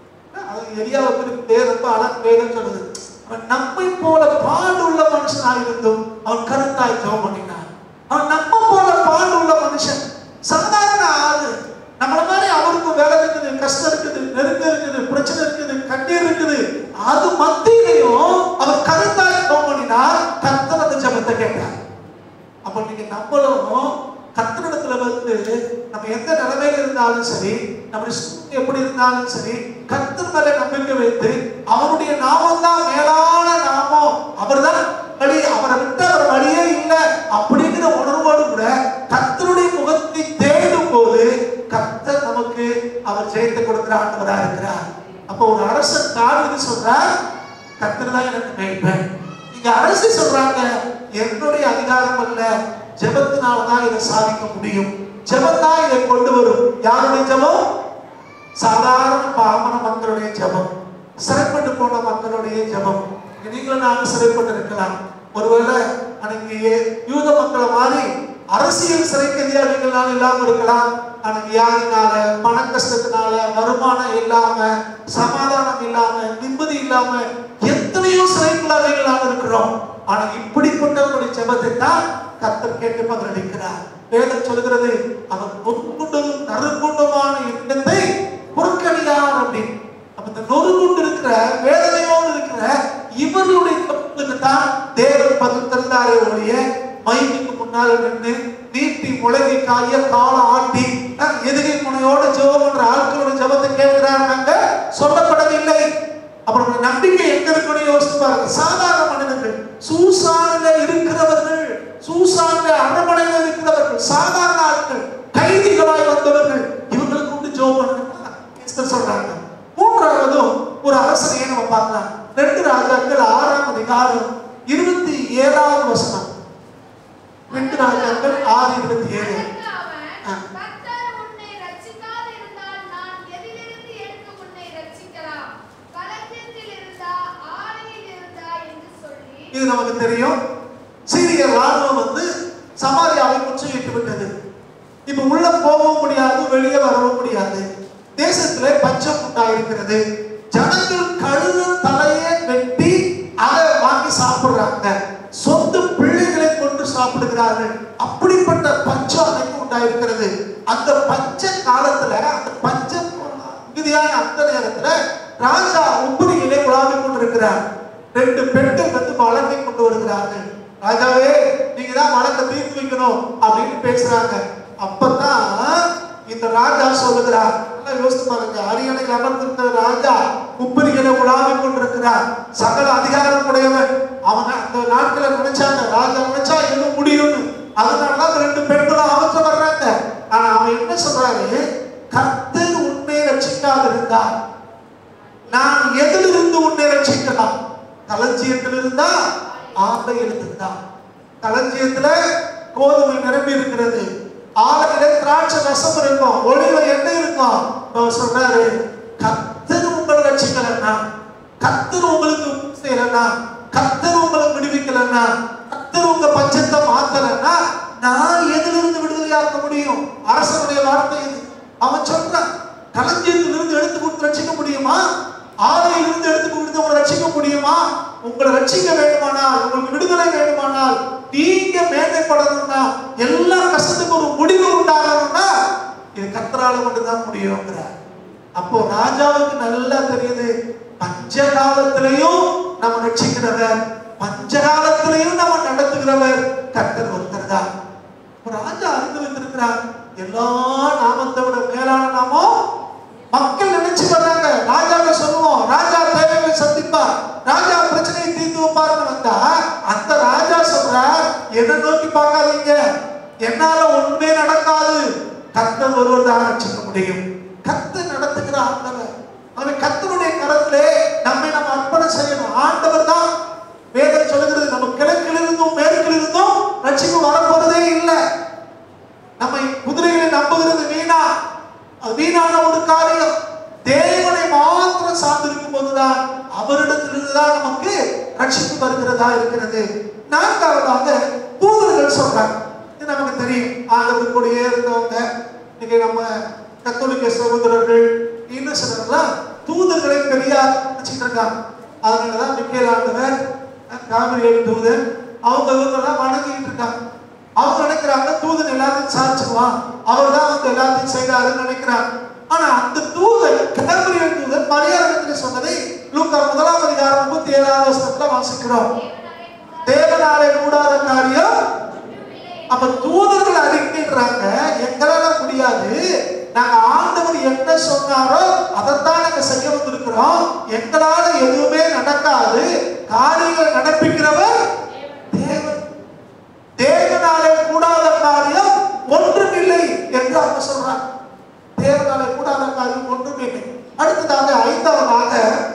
அது எரியாவுக்கு பேர் ரொம்ப அழகு பேருன்னு சொல்லுது அவன் நம்மை போல பாடுள்ள மனுஷனாக இருந்தும் அவன் கருத்தாய் ஜெபம் பண்ணினான் அவன் நம்ம போல பாடுள்ள மனுஷன் சாதாரண ஆளு நம்மள மாதிரி அவருக்கும் வேலை இருக்குது கஷ்டம் இருக்குது நெருக்கம் இருக்குது பிரச்சனை இருக்குது கண்ணீர் இருக்குது அது மத்தியிலையும் அவர் கருத்தாய் ஜெபம் பண்ணினார் கர்த்தர் அந்த ஜெபத்தை கேட்டார் அப்ப நீங்க நம்மளும் கர்த்தரிடத்துல வந்து நம்ம எந்த நிலைமையில இருந்தாலும் சரி நம்முடைய சூழ்நிலை எப்படி இருந்தாலும் சரி கர்த்தர் மேல நம்பிக்கை வைத்து அவருடைய நாமம் தான் மேலான நாமம் அவர்தான் வழி அவரை விட்டு அவர் வழியே இல்லை அப்படிங்கிற உணர்வோடு கூட கர்த்தருடைய முகத்தை தேடும் போது கர்த்தர் நமக்கு அவர் ஜெயத்தை கொடுக்கிற ஆண்டவரா இருக்கிறார் அப்போ ஒரு அரசன் தாவிது சொல்றார் கர்த்தர் தான் எனக்கு மேய்ப்பேன் இங்க அரசு சொல்றாங்க என்னுடைய அதிகாரம் அல்ல ஜெபத்தினால தான் இதை சாதிக்க முடியும் ஜெபம் தான் இதை கொண்டு வரும் யாருடைய ஜெபம் சாதாரண பாமர மக்களுடைய ஜெபம் சிறைப்பட்டு போன மக்களுடைய ஜெபம் நீங்களும் நானும் சிறைப்பட்டு இருக்கலாம் ஒருவேளை அன்னைக்கு யூத மக்களை மாதிரி அரசியல் சிறைக்கதியாளிகள் இல்லாம இருக்கலாம் ஆனா வியாதினால பண கஷ்டத்தினால வருமானம் இல்லாம சமாதானம் இல்லாம நிம்மதி இல்லாம எத்தனையோ சிறைக்குள்ளாக இருக்கிறோம் ஆனா இப்படிப்பட்டவர்களுடைய ஜெபத்தை தான் கர்த்தர் கேட்டு பதிலளிக்கிறார் வேதம் சொல்கிறது அவர் நொறுங்குண்டதும் நறுங்குண்டமான எண்ணத்தை புறக்கணியார் அப்படின்னு அப்ப இந்த நொறுங்குண்டு இருக்கிற வேதனையோடு இருக்கிற இவர்களுடைய தப்புக்கு தான் தேவன் பதில் தந்தாரே ஒழிய மைக்கு முன்னால் நின்று நீட்டி முழங்கி காய கால ஆட்டி அஹ், எதிரி முனையோட ஜெபம் பண்ற ஆட்களோட ஜெபத்தை கேட்கிறாங்க சொல்லப்படவில்லை அப்புறம் உங்க நம்பிக்கை எங்க இருக்குன்னு யோசிச்சு பாருங்க சாதாரண மனிதர்கள் சூசானில இருக்கிறவர்கள் சூசானில அரண்மனையில் இருக்கிறவர்கள் சாதாரண ஆட்கள் கைதிகளாய் வந்தவர்கள் இவங்களுக்கு உண்டு ஜோம் பண்ணுங்க சொல்றாங்க மூன்றாவதும் ஒரு அரசனையே நம்ம பார்க்கலாம் ரெண்டு ராஜாக்கள் ஆறாம் அதிகாரம் இருபத்தி ஏழாவது வசனம் ரெண்டு ராஜாக்கள் ஆறு இருபத்தி ஏழு அதற்கு அவன், ஆ. கர்த்தர் உன்னை ரட்சிக்காதிருந்தால் நான் எதிலிருந்து எடுத்து உன்னை ரட்சிக்கலாம்? களஞ்சியத்தில் இருந்தா, ஆலையில் இருந்தா என்று சொல்லி, இது நமக்கு தெரியும் சீரிய ராணுவம் வந்து சமாரியாவை முற்றுகையிட்டு விட்டது இப்ப உள்ள போகவும் முடியாது வெளியே வரவும் முடியாது தேசத்துல பஞ்சம் உண்டாயிருக்கிறது ஜனங்கள் கழுத தலையை வெட்டி அதை வாங்கி சாப்பிடுறாங்க சொந்த பிள்ளைகளை கொண்டு சாப்பிடுகிறார்கள் அப்படிப்பட்ட பஞ்சம் அன்னைக்கு உண்டாயிருக்கிறது அந்த பஞ்ச காலத்துல அந்த பஞ்சம் மிகுதியான அந்த நேரத்துல ராஜா உப்பரியிலே உலாவிக் கொண்டிருக்கிறார் ரெண்டு பெண்கள் வந்து வழக்கை கொண்டு வருகிறார்கள் ராஜாவே நீங்க தான் வழக்கை தீர்த்து வைக்கணும் அப்படின்னு பேசுறாங்க அப்பதான் இந்த ராஜா சொல்லுகிறார் நல்லா யோசித்து பாருங்க அரியணையில் அமர்ந்திருந்த ராஜா உப்பரிகளை உலாவிக் கொண்டிருக்கிறார் சகல அதிகாரம் உடையவன் அவன் அந்த நாட்களை நினைச்சாங்க ராஜா நினைச்சா எது முடியும்னு அதனாலதான் அந்த ரெண்டு பெண்களும் அவற்ற வர்றாங்க ஆனா அவன் என்ன சொல்றாரு கர்த்தர் உன்னை ரட்சிக்காதிருந்தார் நான் எதிலிருந்து உன்னை ரட்சிக்கலாம் களஞ்சியத்தில் இருந்தா ஆலையில் இருந்தா களஞ்சியத்துல கோதுமை நிரம்பி இருக்கிறது ஆலையில திராட்சை ரசம் இருக்கும் ஒளியில எண்ணெய் இருக்கும் அவர் சொல்றாரு கத்தர் உங்களை ரட்சிக்கலன்னா கத்தர் உங்களுக்கு உதவி செய்யலன்னா கத்தர் உங்களை விடுவிக்கலன்னா கத்தர் உங்க பட்சத்தை மாத்தலன்னா நான் எதிலிருந்து விடுதலையாக்க முடியும் அரசனுடைய வார்த்தை இது அவன் சொல்றான் களஞ்சியத்திலிருந்து எடுத்து கொடுத்து ரட்சிக்க முடியுமா ஆலையிலிருந்து எடுத்து கொடுத்து உங்களை ரட்சிக்க முடியுமா உங்களை ரட்சிக்க வேண்டுமானால் உங்களுக்கு விடுதலை வேண்டுமானால் நீங்க மேன்மைப்படணும்னா எல்லா கஷ்டத்துக்கும் ஒரு முடிவு உண்டாகணும்னா இது கத்தரால மட்டும்தான் முடியுங்கிறார் அப்போ ராஜாவுக்கு நல்லா தெரியுது பஞ்ச காலத்திலையும் நம்ம ரட்சிக்கிறவர் பஞ்ச காலத்திலையும் நம்ம நடத்துகிறவர் கர்த்தர் ஒருத்தர் தான் இப்ப ராஜா அறிந்து வைத்திருக்கிறார் எல்லா நாமத்தை விட மேலான நாமம் மக்கள் நினைச்சு வர்றாங்க ராஜாவை சொல்லுவோம் ராஜா தேவையை சந்திப்பார் ராஜா பிரச்சனையை தீர்த்து வைப்பாருன்னு வந்தா அந்த ராஜா சொல்றார் என்ன நோக்கி பார்க்காதீங்க என்னால ஒண்ணுமே நடக்காது கர்த்தர் ஒருவர் தான் ரட்சிக்க முடியும் கர்த்தர் நடத்துகிற ஆண்டவர் அவன் கர்த்தருடைய கரத்திலே நம்மை நம்ம அர்ப்பணம் செய்யணும் ஆண்டவர் தான் வேதம் சொல்லுகிறது நம்ம கிழக்கிலிருந்தும் மேற்கிலிருந்தும் ரட்சிப்பு வரப்போறதே இல்லை நம்மை குதிரைகளை நம்புகிறது வீணா அது வீணான ஒரு காரியம் தேவனை மாத்திரம் சார்ந்திருக்கும் போதுதான் அவரிடத்திலிருந்து தான் நமக்கு ரட்சிப்பு வருகிறதா இருக்கிறது நான்காவதாக தூதர்கள் சொல்றாங்க இது நமக்கு தெரியும் ஆண்டவர் கூடயே இருந்தவங்க இன்னைக்கு நம்ம கத்தோலிக்க சகோதரர்கள் இன்னும் சிலர்லாம் தூதர்களை பெரியார் வச்சுட்டு இருக்காங்க அதனாலதான் மிக்கேல் ஆண்டவர் காவிரியல் தூதன் அவங்க இவங்கெல்லாம் வணங்கிட்டு இருக்காங்க அவங்க நினைக்கிறாங்க தூதன் எல்லாத்தையும் சாதிச்சுக்குவான் அவர் தான் வந்து எல்லாத்தையும் செய்தாருன்னு நினைக்கிறாங்க ஆனா அந்த தூதன் கேபிரியல் தூதன் மரியாதை சொன்னதை லூக்கா முதலாம் அதிகாரம் முப்பத்தி ஏழாவது வருஷத்துல வாசிக்கிறோம் தேவனாலே தேவனாலே கூடாத கூடாத காரியம் ஒன்றுமில்லை. அப்ப தூதர்கள் அறிக்கைன்றாங்க எங்களால முடியாது நாங்க ஆண்டவர் என்ன சொன்னாரோ அதைத்தான் நாங்க செய்ய வந்திருக்கிறோம் எங்களால எதுவுமே நடக்காது காரியங்கள் நடப்பிக்கிறவர் தேவன் தேவனாலே கூடாத காரியம் ஒன்றுமில்லை என்று அவங்க சொல்றாங்க தேவனாலே கூடாத காரியம் ஒன்றுமில்லை அடுத்ததாக ஐந்தாவதாக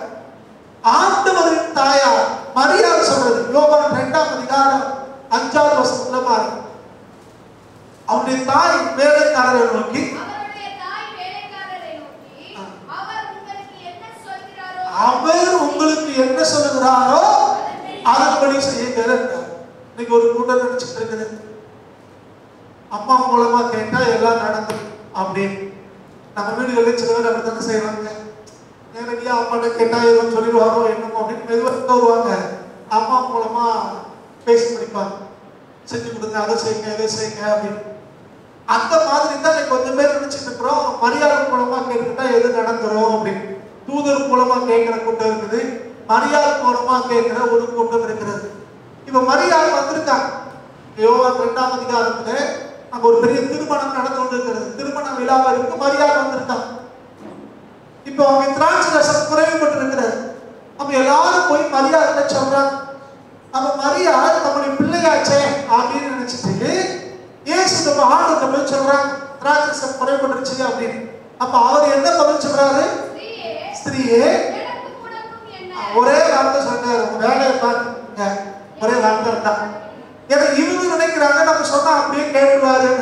ஆண்டவரின் தாயார் மரியாள் சொல்றது யோவான் இரண்டாம் அதிகாரம் அஞ்சாவது வசனத்துல பாருங்க அவருடைய தாய் வேலைக்காரரை நோக்கி அவருடைய தாய் வேலைக்காரரை நோக்கி ஆ. அவர் உங்களுக்கு என்ன சொல்கிறாரோ அவர் உங்களுக்கு என்ன சொல்லுகிறாரோ அதன்படி செய்யுங்கள் என்றார். இன்னைக்கு ஒரு கூட்டம் நினைச்சிட்டு இருக்குது அம்மா மூலமா கேட்டா எல்லாம் நடந்துரும் அப்படின்னு நம்ம வீடுகளில் சில பேர் அப்படி தானே செய்வாங்க நேரடியா அம்மாட்ட கேட்டா ஏதோ சொல்லிடுவாரோ என்னமோ அப்படின்னு மெதுவாக வருவாங்க அம்மா மூலமா பேசி முடிப்பாங்க செஞ்சு கொடுங்க அதை செய்யுங்க இதை செய்யுங்க அப்படின்னு அந்த மாதிரி தான் இன்னைக்கு கொஞ்சம் பேர் நினைச்சிட்டு இருக்கிறோம் மரியாதை மூலமா கேட்டுக்கிட்டா எது நடந்துரும் அப்படின்னு தூதர் மூலமா கேட்கிற கூட்டம் இருக்குது மரியாதை மூலமா கேட்கிற ஒரு கூட்டம் இருக்கிறது இப்ப மரியாதை வந்திருக்காங்க யோவான் இரண்டாம் அதிகாரத்துல அங்க ஒரு பெரிய திருமணம் நடந்து கொண்டிருக்கிறது திருமண விழாவிற்கு மரியாதை வந்திருக்காங்க இப்போ அவங்க திராட்சை ரசம் குறைவுபட்டு இருக்கிறார் அப்ப எல்லாரும் போய் மரியாதை சொல்றாங்க அப்ப மரியா நம்முடைய பிள்ளையாச்சே அப்படின்னு நினைச்சிட்டு ஏசு நம்ம ஆண்டு போய் சொல்றாங்க திராட்சை ரசம் குறைவுபட்டுருச்சு அப்படின்னு அப்ப அவர் என்ன பதில் சொல்றாரு ஸ்திரீயே, ஸ்திரீயே எனக்கும் உனக்கும் என்ன? ஒரே வார்த்தை சொன்னாரு உங்க வேலையை பாருங்க ஒரே வார்த்தை தான் ஏன்னா இவங்க நினைக்கிறாங்க நம்ம சொன்னா அப்படியே கேட்டுருவாருன்னு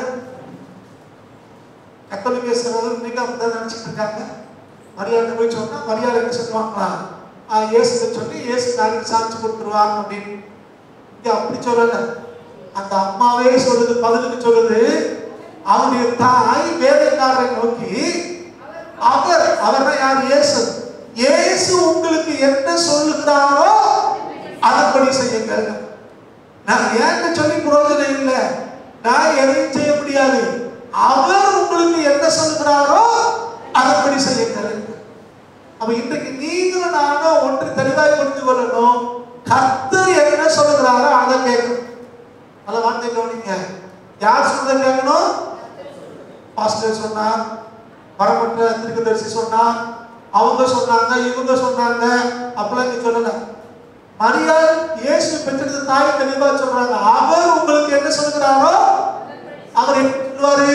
கத்தோலிக்க சிலர் இன்னைக்கு அப்படிதான் நினைச்சிட்டு இருக்காங்க மரியாதை போய் சொன்னா மரியாதை என்ன சொல்லுவாங்களா ஆஹ் இயேசுக்கு சொல்லி இயேசு நாளைக்கு சாட்சி கொடுத்துருவாங்க அப்படின்னு இங்க அப்படி சொல்லல அந்த அம்மாவே சொல்லுது பதிலுக்கு சொல்லுது அவருடைய தாய் வேலைக்காரரை நோக்கி அவர் அவர்னா யார் இயேசு இயேசு உங்களுக்கு என்ன சொல்லுகிறாரோ அதன்படி செய்யுங்கள் நான் ஏன்னு சொல்லி பிரயோஜனம் இல்லை நான் எதையும் செய்ய முடியாது அவர் உங்களுக்கு என்ன சொல்லுகிறாரோ அதன்படி செய்யுங்கள் அப்ப இன்றைக்கு நீங்களும் நானும் ஒன்று தெளிவாய் புரிந்து கொள்ளணும் கர்த்தர் என்ன சொல்லுகிறாரோ அதை கேட்கணும் அதை வார்த்தை கவனிங்க யார் சொல்றதை கேட்கணும் பாஸ்டர் சொன்னார் வரப்பட்ட திருக்கதரிசி சொன்னார் அவங்க சொன்னாங்க இவங்க சொன்னாங்க அப்பெல்லாம் இங்க சொல்லல மரியாள் இயேசு பெற்றது தாய் தெளிவா சொல்றாங்க அவர் உங்களுக்கு என்ன சொல்கிறாரோ அவர் என்ன சொல்லுவாரு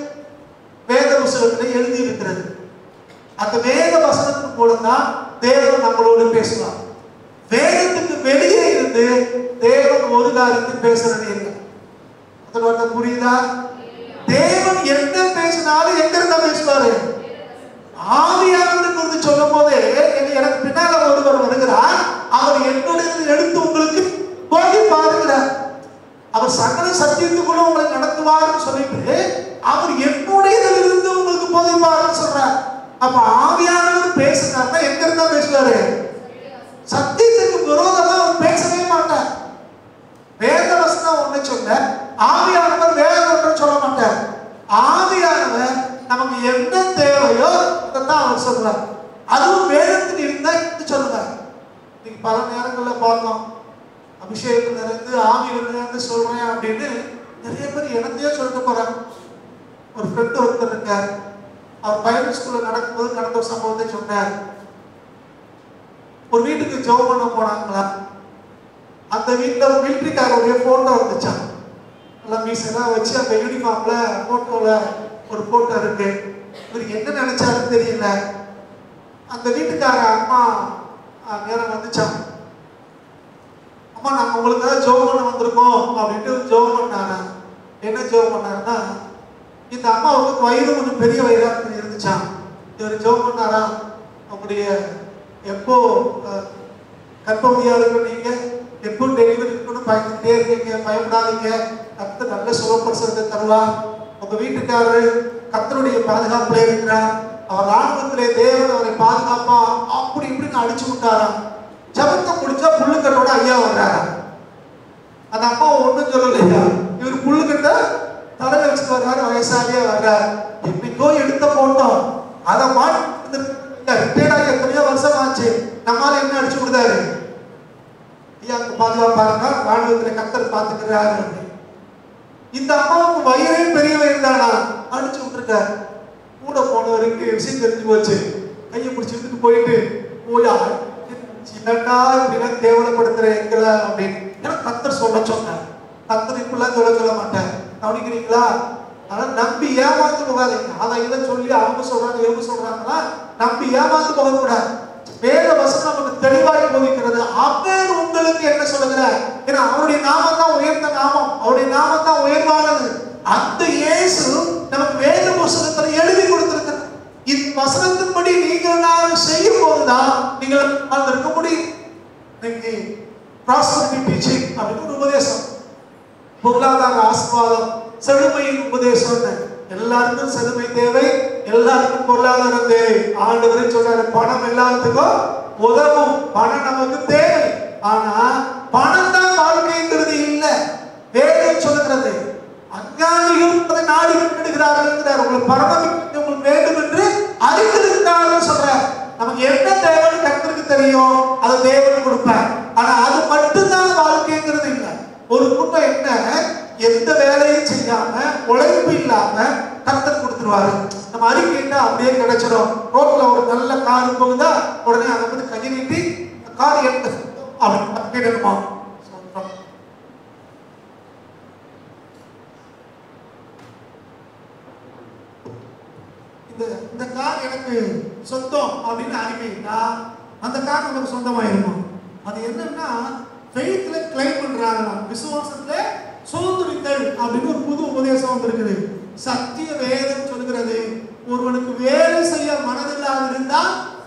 வேத புஸ்தகத்தில் எழுதி இருக்கிறது அந்த வேத வசனத்தின் மூலம்தான் தேவன் நம்மளோடு பேசலாம் வேதத்துக்கு வெளியே இருந்து தேவன் ஒரு காரியத்தை பேசுறது இல்லை அதன் அர்த்தம் புரியுதா தேவன் என்ன பேசினாலும் எங்க இருந்தா பேசுவாரு ஆவியானவர் குறித்து சொல்லும் போதே என்னை எனக்கு பின்னால ஒருவர் வருகிறார் அவர் என்னுடைய எடுத்து உங்களுக்கு போய் பாருங்கிறார் அவர் சகல சத்தியத்துக்குள்ள உங்களை நடத்துவார்னு சொல்லிட்டு அவர் என்னுடையதிலிருந்து உங்களுக்கு போதிப்பாருன்னு சொல்றார் அப்ப ஆவியானவர் பேசுனார்னா எங்க இருந்தா பேசுவாரு சத்தியத்துக்கு விரோதமா அவர் பேசவே மாட்டார் வேத வசனம் ஒண்ணு சொல்ல ஆவியானவர் வேற ஒன்று சொல்ல மாட்டார் ஆவியானவர் நமக்கு என்ன தேவையோ அதைத்தான் அவர் சொல்றார் அதுவும் வேதத்தில் இருந்தா இது சொல்லுவார் இன்னைக்கு பல நேரங்கள்ல பார்த்தோம் அபிஷேகம் நிறைந்து ஆவியில் நிறைந்து சொல்றேன் அப்படின்னு நிறைய பேர் எனத்தையே சொல்லிட்டு போறாங்க ஒரு ஃப்ரெண்ட் ஒருத்தர் இருக்கார் அவர் பைபிள் ஸ்கூல்ல நடக்கும்போது நடந்த ஒரு சம்பவத்தை சொன்னார் ஒரு வீட்டுக்கு ஜெபம் பண்ண போனாங்களா அந்த வீட்டில் ஒரு மிலிட்ரிக்காரருடைய போட்டோ இருந்துச்சான் எல்லாம் மீசெல்லாம் வச்சு அந்த யூனிஃபார்ம்ல போட்டோல ஒரு போட்டோ இருக்கு இவர் என்ன நினைச்சாருன்னு தெரியல அந்த வீட்டுக்கார அம்மா அஹ், நேரம் வந்துச்சான் அம்மா நாங்க உங்களுக்காக ஜோம் பண்ண வந்திருக்கோம் அப்படின்ட்டு ஜோம் பண்ணாங்க என்ன ஜோம் பண்ணாருன்னா இந்த அம்மாவுக்கு வயிறு கொஞ்சம் பெரிய வயிறா இருந்துச்சான் இவர் ஜோம் பண்ணாரா அவங்களுடைய எப்போ அஹ், கர்ப்பவதியா இருக்க நீங்க எப்போ டெலிவரி இருக்கணும் பயந்துட்டே இருக்கீங்க பயப்படாதீங்க கர்த்தர் நல்ல சுகப்பிரசவத்தை தருவார் உங்க வீட்டுக்காரரு கர்த்தருடைய பாதுகாப்புல இருக்கிறார் அவர் ராணுவத்திலே தேவன் அவரை பாதுகாப்பா அப்படி இப்படின்னு அடிச்சு விட்டாராம் ஜபத்தை முடிச்சா புல்லுக்கட்டோட ஐயா வர்றாரா அந்த அம்மா ஒண்ணும் சொல்லலையா இவர் புல்லுக்கட்ட தலையில வச்சுட்டு வர்றாரு வயசாலியா வர்றாரு என்னைக்கோ எடுத்த போட்டோம் அதை மாட்டி ரிட்டையர்ட் எத்தனையோ வருஷம் ஆச்சு நம்மால என்ன அடிச்சு விடுதாரு ஐயா அங்க பாதுகாப்பாருங்க ராணுவத்துல கத்தர் பாத்துக்கிறாரு அப்படின்னு. இந்த அம்மாவுக்கு வயிறே பெரிய வயிறு தானா அடிச்சு விட்டுருக்காரு கூட போனவருக்கு விஷயம் தெரிஞ்சு போச்சு கையை பிடிச்சி இழுத்துட்டு போயிட்டு போயா சின்னடா இப்படிலாம் கேவலப்படுத்துற எங்களை அப்படின்னு ஏன்னா கத்தர் சொல்ல சொன்னார் கத்தர் இப்படிலாம் சொல்ல சொல்ல மாட்டேன் கவனிக்கிறீங்களா ஆனா நம்பி ஏமாந்து போகாதீங்க அதை இதை சொல்லி அவங்க சொல்றாங்க இவங்க சொல்றாங்களா நம்பி ஏமாந்து போகக்கூடாது வேத வசனம் நமக்கு தெளிவாக போதிக்கிறது அவர் உங்களுக்கு என்ன சொல்லுகிறார் ஏன்னா அவருடைய நாமம் தான் உயர்ந்த நாமம் அவருடைய நாமம் தான் உயர்வானது அந்த இயேசு நமக்கு வேத புஸ்தகத்தில் எழுதி கொடுத்திருக்கிறார் இந்த வசனத்தின்படி நீங்கள் நான் செய்யும் போதுதான் நீங்கள் இருக்க முடியும் இன்னைக்கு ப்ராஸ்பரிட்டி டீச்சிங் அப்படின்னு ஒரு உபதேசம் பொருளாதார ஆசீர்வாதம் செழுமையின் உபதேசம்னு எல்லாருக்கும் செழுமை தேவை எல்லாருக்கும் பொருளாதாரம் தேவை ஆண்டவரே சொல்றாரு பணம் எல்லாத்துக்கும் உதவும் பணம் நமக்கு தேவை ஆனா பணம் தான் வாழ்க்கைங்கிறது இல்ல வேதம் சொல்லுகிறது அஞ்ஞானிகள் அதை நாடி விட்டுகிறார்கள் என்கிறார் உங்களுக்கு பரமபிக்கு உங்களுக்கு வேண்டும் என்று அறிந்திருக்கிறார்கள் சொல்றார் நமக்கு என்ன தேவைன்னு கர்த்தருக்கு தெரியும் அதை தேவன் கொடுப்பார் ஆனா அது மட்டும்தான் வாழ்க்கைங்கிறது இல்லை ஒரு குடும்பம் என்ன எந்த வேலையும் செய்யாம உழைப்பு இல்லாம கர்த்தர் கொடுத்துருவாரு நம்ம அறிக்கைட்டா அப்படியே கிடைச்சிடும் ரோட்ல ஒரு நல்ல கார் போகுதா உடனே அதை வந்து கையை நீட்டி கார் எடுத்து அப்படி கேட்டுமா சொல்றோம் இந்த இந்த கார் எனக்கு சொந்தம் அப்படின்னு அறிக்கைட்டா அந்த கார் நமக்கு சொந்தமாயிருமா அது என்னன்னா ஃபெய்த்ல கிளைம் பண்றாங்களாம் விசுவாசத்துல சுதந்திரித்தல் அப்படின்னு ஒரு புது உபதேசம் வந்திருக்குது சத்திய வேதம் சொல்கிறது ஒருவனுக்கு வேலை செய்ய மனதில்லாது இருந்தா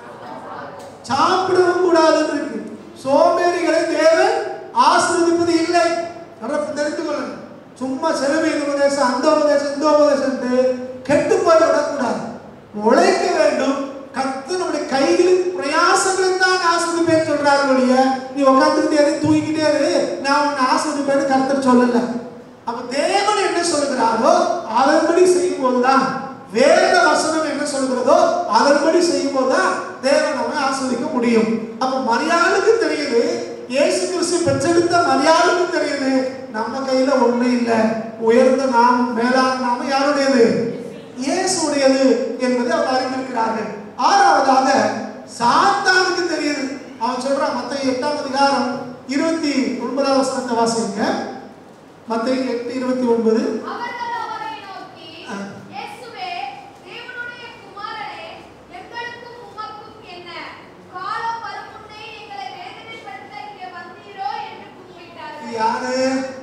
சாப்பிடவும் கூடாதுன்னு இருக்கு சோம்பேறிகளை தேவன் ஆசீர்வதிப்பது இல்லை நல்லா தெரிந்து கொள்ளுங்க சும்மா செலவு இந்த உபதேசம் அந்த உபதேசம் இந்த உபதேசம் கெட்டு போய் விடக்கூடாது உழைக்க வேண்டும் கர்த்தனுடைய கைகளின் பிரயாசங்களில் தான் ஆசிரியப்பேன் சொல்றாரு ஒழிய நீ உட்காந்துக்கிட்டே இரு, தூங்கிக்கிட்டே இரு நான் உன்னை ஆசிரியப்பேன்னு கர்த்தர் சொல்லல அப்ப தேவன் என்ன சொல்லுகிறாரோ அதன்படி செய்யும் போதுதான் வேத வசனம் என்ன சொல்கிறதோ அதன்படி செய்யும் போதுதான் தேவன் நம்மை ஆஸ்வதிக்க முடியும் அப்ப மரியாளுக்கு தெரியுது இயேசு கிறிஸ்து பெற்றெடுத்த மரியாளுக்கு தெரியுது நம்ம கையில ஒண்ணு இல்ல உயர்ந்த நாமம் மேலான நாமம் யாருடையது இயேசுடையது என்பதை அவர் அறிந்திருக்கிறார்கள் ஆறாவதாக சாத்தானுக்கு தெரியுது அவன் சொல்றான் மத்திய எட்டாம் அதிகாரம் இருபத்தி ஒன்பதாம் வசனத்தை வாசிங்க மத்திய எட்டு இருபத்தி ஒன்பது அவர்கள் அவரை நோக்கி ஆ. இயேசுவே தேவனுடைய குமாரனே எங்களுக்கும் உமக்கும் என்ன காலம் வரும் முன்னே எங்களை வேதனைப்படுத்த இங்கே வந்தீரோ என்று இது கூப்பிட்டார்கள் யாரு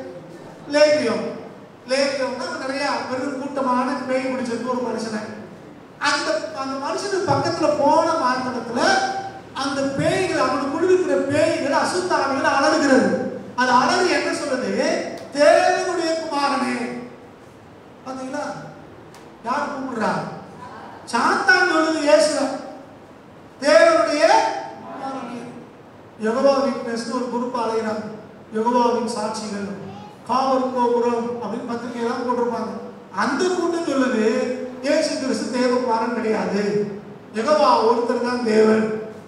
லேகியம் லேகியம்னா நிறைய பெரும் கூட்டமான பேய் பிடிச்சிருக்கு ஒரு மனுஷனை அந்த அந்த மனுஷனுக்கு பக்கத்துல போன மாத்திரத்துல அந்த பேய்கள் அவனுக்குள்ள இருக்கிற பேய்கள் அசுத்தாவிகள் அலறுகிறது அது அலறு என்ன சொல்லுது தேவனுடைய குமாரனே பாத்தீங்களா யார் கூப்பிடுறா சாத்தான் சொல்லுது இயேசுவை தேவனுடைய குமாரனே யெகோவா விட்னஸ் ஒரு குரூப் அலைகிறாங்க யெகோவாவின் சாட்சிகள் காவல் கோபுரம் அப்படின்னு பத்திரிகையெல்லாம் போட்டிருப்பாங்க அந்த கூட்டம் சொல்லுது இயேசு கிறிஸ்து தேவகுமாரன் கிடையாது யெகோவா ஒருத்தர் தான் தேவன்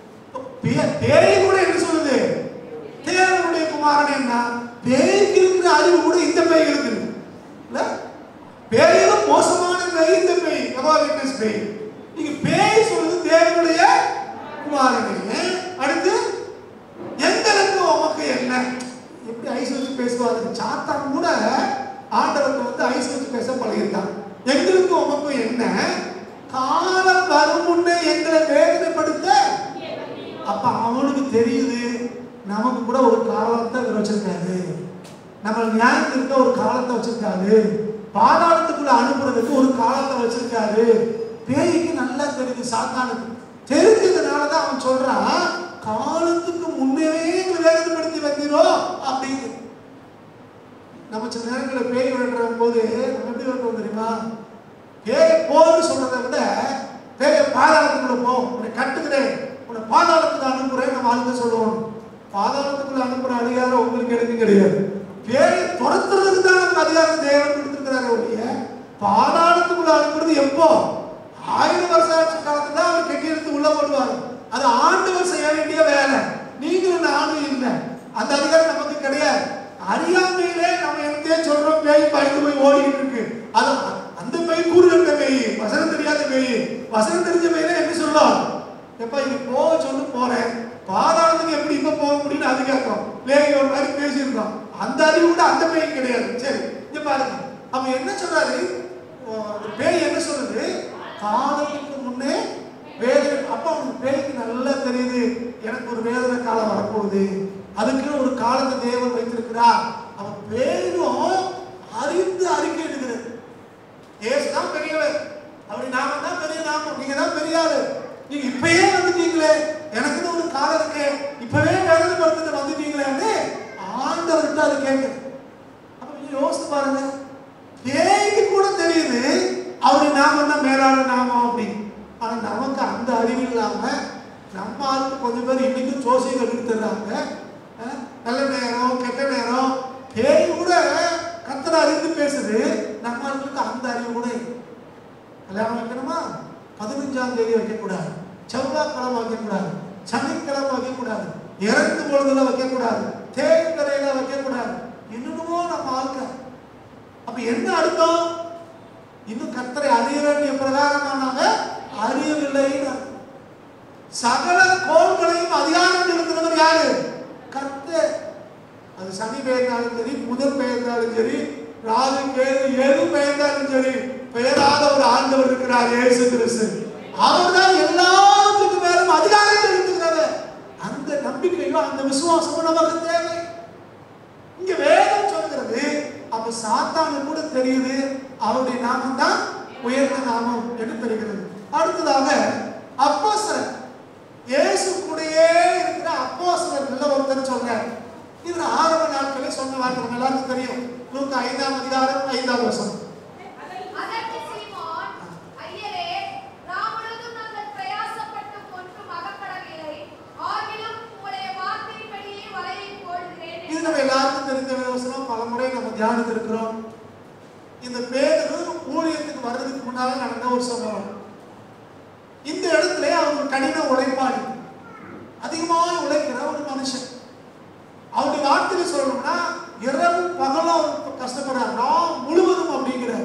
பே- பேய் கூட என்ன சொல்லுது தேவனுடைய குமாரன் என்ன பேய்க்கு இருக்கிற அறிவு கூட இந்த பேய்களுக்கு இருக்கு இல்ல பேயிலும் மோசமான பேய் இந்த பேய் யெகோவா விட்னஸ் பேய் நீங்க பேய் சொல்லுது தேவனுடைய குமாரனே அடுத்து எங்களுக்கு உமக்கு என்ன எப்படி ஐஸ் வச்சு பேசுவாரு சாத்தான் கூட ஆண்டவருக்கு வந்து ஐஸ் வச்சு பேச பழகிருக்கான் எங்களுக்கு உமக்கு என்ன காலம் வரும் முன்னே எங்களை வேதனைப்படுத்த அப்ப அவனுக்கு தெரியுது நமக்கு கூட ஒரு காலத்தை இவர் வச்சிருக்காரு நம்ம நியாயம் இருக்க ஒரு காலத்தை வச்சிருக்காரு பாதாளத்துக்குள்ள அனுப்புறதுக்கு ஒரு காலத்தை வச்சிருக்காரு பேய்க்கு நல்லா தெரியுது சாத்தானுக்கு தெரிஞ்சதுனால தான் அவன் சொல்றான் காலத்துக்கு முன்னவே எங்களை வேதனைப்படுத்தி வந்தீரோ அப்படின்னு நம்ம சில நேரங்களில் பேய் விளையாடுற போது நம்ம எப்படி விளையாடுறோம் தெரியுமா பேய் போன்னு சொல்றதை விட பேய பாதாளத்துக்குள்ள போ உன்னை கட்டுக்கிறேன் உன்னை பாதாளத்துக்கு அனுப்புறேன் நம்ம ஆளுங்க சொல்லுவோம் பாதாளத்துக்குள்ள அனுப்புற அதிகாரம் உங்களுக்கு எனக்கு கிடையாது பேயை துரத்துறதுக்கு தான் நமக்கு அதிகாரம் தேவன் கொடுத்துருக்கிறாரு ஒழிய பாதாளத்துக்குள்ள அனுப்புறது எப்போ ஆயிரம் வருஷம் ஆட்சி காலத்துல தான் அவர் கெட்டி எடுத்து உள்ள போடுவார் அது ஆண்டவர் செய்ய வேண்டிய வேலை நீங்களும் நானும் இல்லை அந்த அதிகாரம் நமக்கு கிடையாது அறியாமையிலே நம்ம எங்கே சொல்றோம் பேய் பயந்து போய் ஓடிட்டு இருக்கு அது அந்த பேய் கூறு கட்ட பேய் வசனம் தெரியாத பேய் வசனம் தெரிஞ்ச பேய் என்ன சொல்லலாம் எப்பா இது போக சொல்லு போறேன் பாதாளத்துக்கு எப்படி இப்ப போக முடியும்னு அது கேட்கும் லேகி ஒரு மாதிரி பேசியிருந்தோம் அந்த அறிவு கூட அந்த பேய் கிடையாது சரி இங்க பாருங்க அவன் என்ன சொல்றாரு ஓ, அந்த பேய் என்ன சொல்லுது காலத்துக்கு முன்னே வேதனை அப்ப அவனுக்கு பேய்க்கு நல்லா தெரியுது எனக்கு ஒரு வேதனை காலம் வரப்போகுது அதுக்கு ஒரு காலத்தை தேவன் வைத்திருக்கிறார் அவன் பேரும் அறிந்து அறிக்கை எடுக்கிறது ஏசு தான் பெரியவர் அப்படி நாம தான் பெரிய நாமம் நீங்க தான் பெரிய ஆளு நீங்க இப்பயே வந்துட்டீங்களே எனக்குன்னு ஒரு காலம் இருக்கு இப்பவே வேதனை படுத்துட்டு வந்துட்டீங்களேன்னு ஆண்டவர்கிட்ட அது கேட்குது அப்ப நீங்க யோசிச்சு பாருங்க பேய்க்கு கூட தெரியுது அவருடைய நாமம் தான் மேலான நாமம் அப்படி ஆனா நமக்கு அந்த அறிவு இல்லாம நம்ம ஆளுக்கு கொஞ்சம் பேர் இன்னைக்கும் ஜோசியம் கற்றுக்கு தர்றாங்க அஹ், நல்ல நேரம் கெட்ட நேரம் பேய் கூட கத்தரை அறிந்து பேசுது நம்ம ஆளுக்கு அந்த அறிவு கூட இல்லை. கல்யாணம் வைக்கணுமா பதினஞ்சாம் தேதி வைக்கக்கூடாது செவ்வாய்க்கிழமை வைக்கக்கூடாது சனிக்கிழமை வைக்கக்கூடாது இறந்து பொழுதுல வைக்கக்கூடாது தேய்கரையில வைக்கக்கூடாது இன்னுமோ நம்ம ஆட்கள் அப்ப என்ன அர்த்தம் இன்னும் கத்தரை அறிய வேண்டிய பிரகாரமானாங்க அறியவில்லை சகல கோள்களையும் அதிகாரம் இருக்கிறவர் யாரு கர்த்தர் அது சனி பெயர்ந்தாலும் சரி புதன் பெயர்ந்தாலும் சரி ராகு கேது எது பெயர்ந்தாலும் சரி பெயராத ஒரு ஆண்டவர் இருக்கிறார் இயேசு கிறிஸ்து அவர் தான் எல்லாத்துக்கும் மேலும் அதிகாரம் செலுத்துகிறவர் அந்த நம்பிக்கையும் அந்த விசுவாசமும் நமக்கு தேவை இங்க வேதம் சொல்கிறது அப்ப சாத்தானு கூட தெரியுது அவருடைய நாமம் தான் உயர்ந்த நாமம் என்று தெரிகிறது அடுத்ததாக அப்போஸ்தலர் இயேசு கூடயே இருக்கிற அப்போஸ்தலர்கள்ல ஒருத்தர் சொல்றார் இவர் ஆரம்ப நாட்களே சொன்ன வார்த்தை நம்ம எல்லாருக்கும் தெரியும் லூக்கா ஐந்தாம் அதிகாரம் ஐந்தாம் வசனம் அதற்கு சீமோன், ஐயரே, நாம் முழுதும் நாங்கள் பிரயாசப்பட்டும் ஒன்றும் அகப்படவில்லை. ஆகிலும் உம்முடைய வார்த்தையின்படியே வலையை போடுகிறேன் இது நம்ம எல்லாருக்கும் தெரிந்த வசனம் பல முறை நம்ம தியானித்திருக்கிறோம் இந்த பேரு ஊழியத்துக்கு வர்றதுக்கு முன்னால நடந்த ஒரு சம்பவம் இந்த இடத்துல அவர் ஒரு கடின உழைப்பாளி அதிகமாக உழைக்கிற ஒரு மனுஷன் அவருடைய வார்த்தையில சொல்லணும்னா இரவும் பகலும் அவர் கஷ்டப்படுறார் நான் முழுவதும் அப்படிங்கிறார்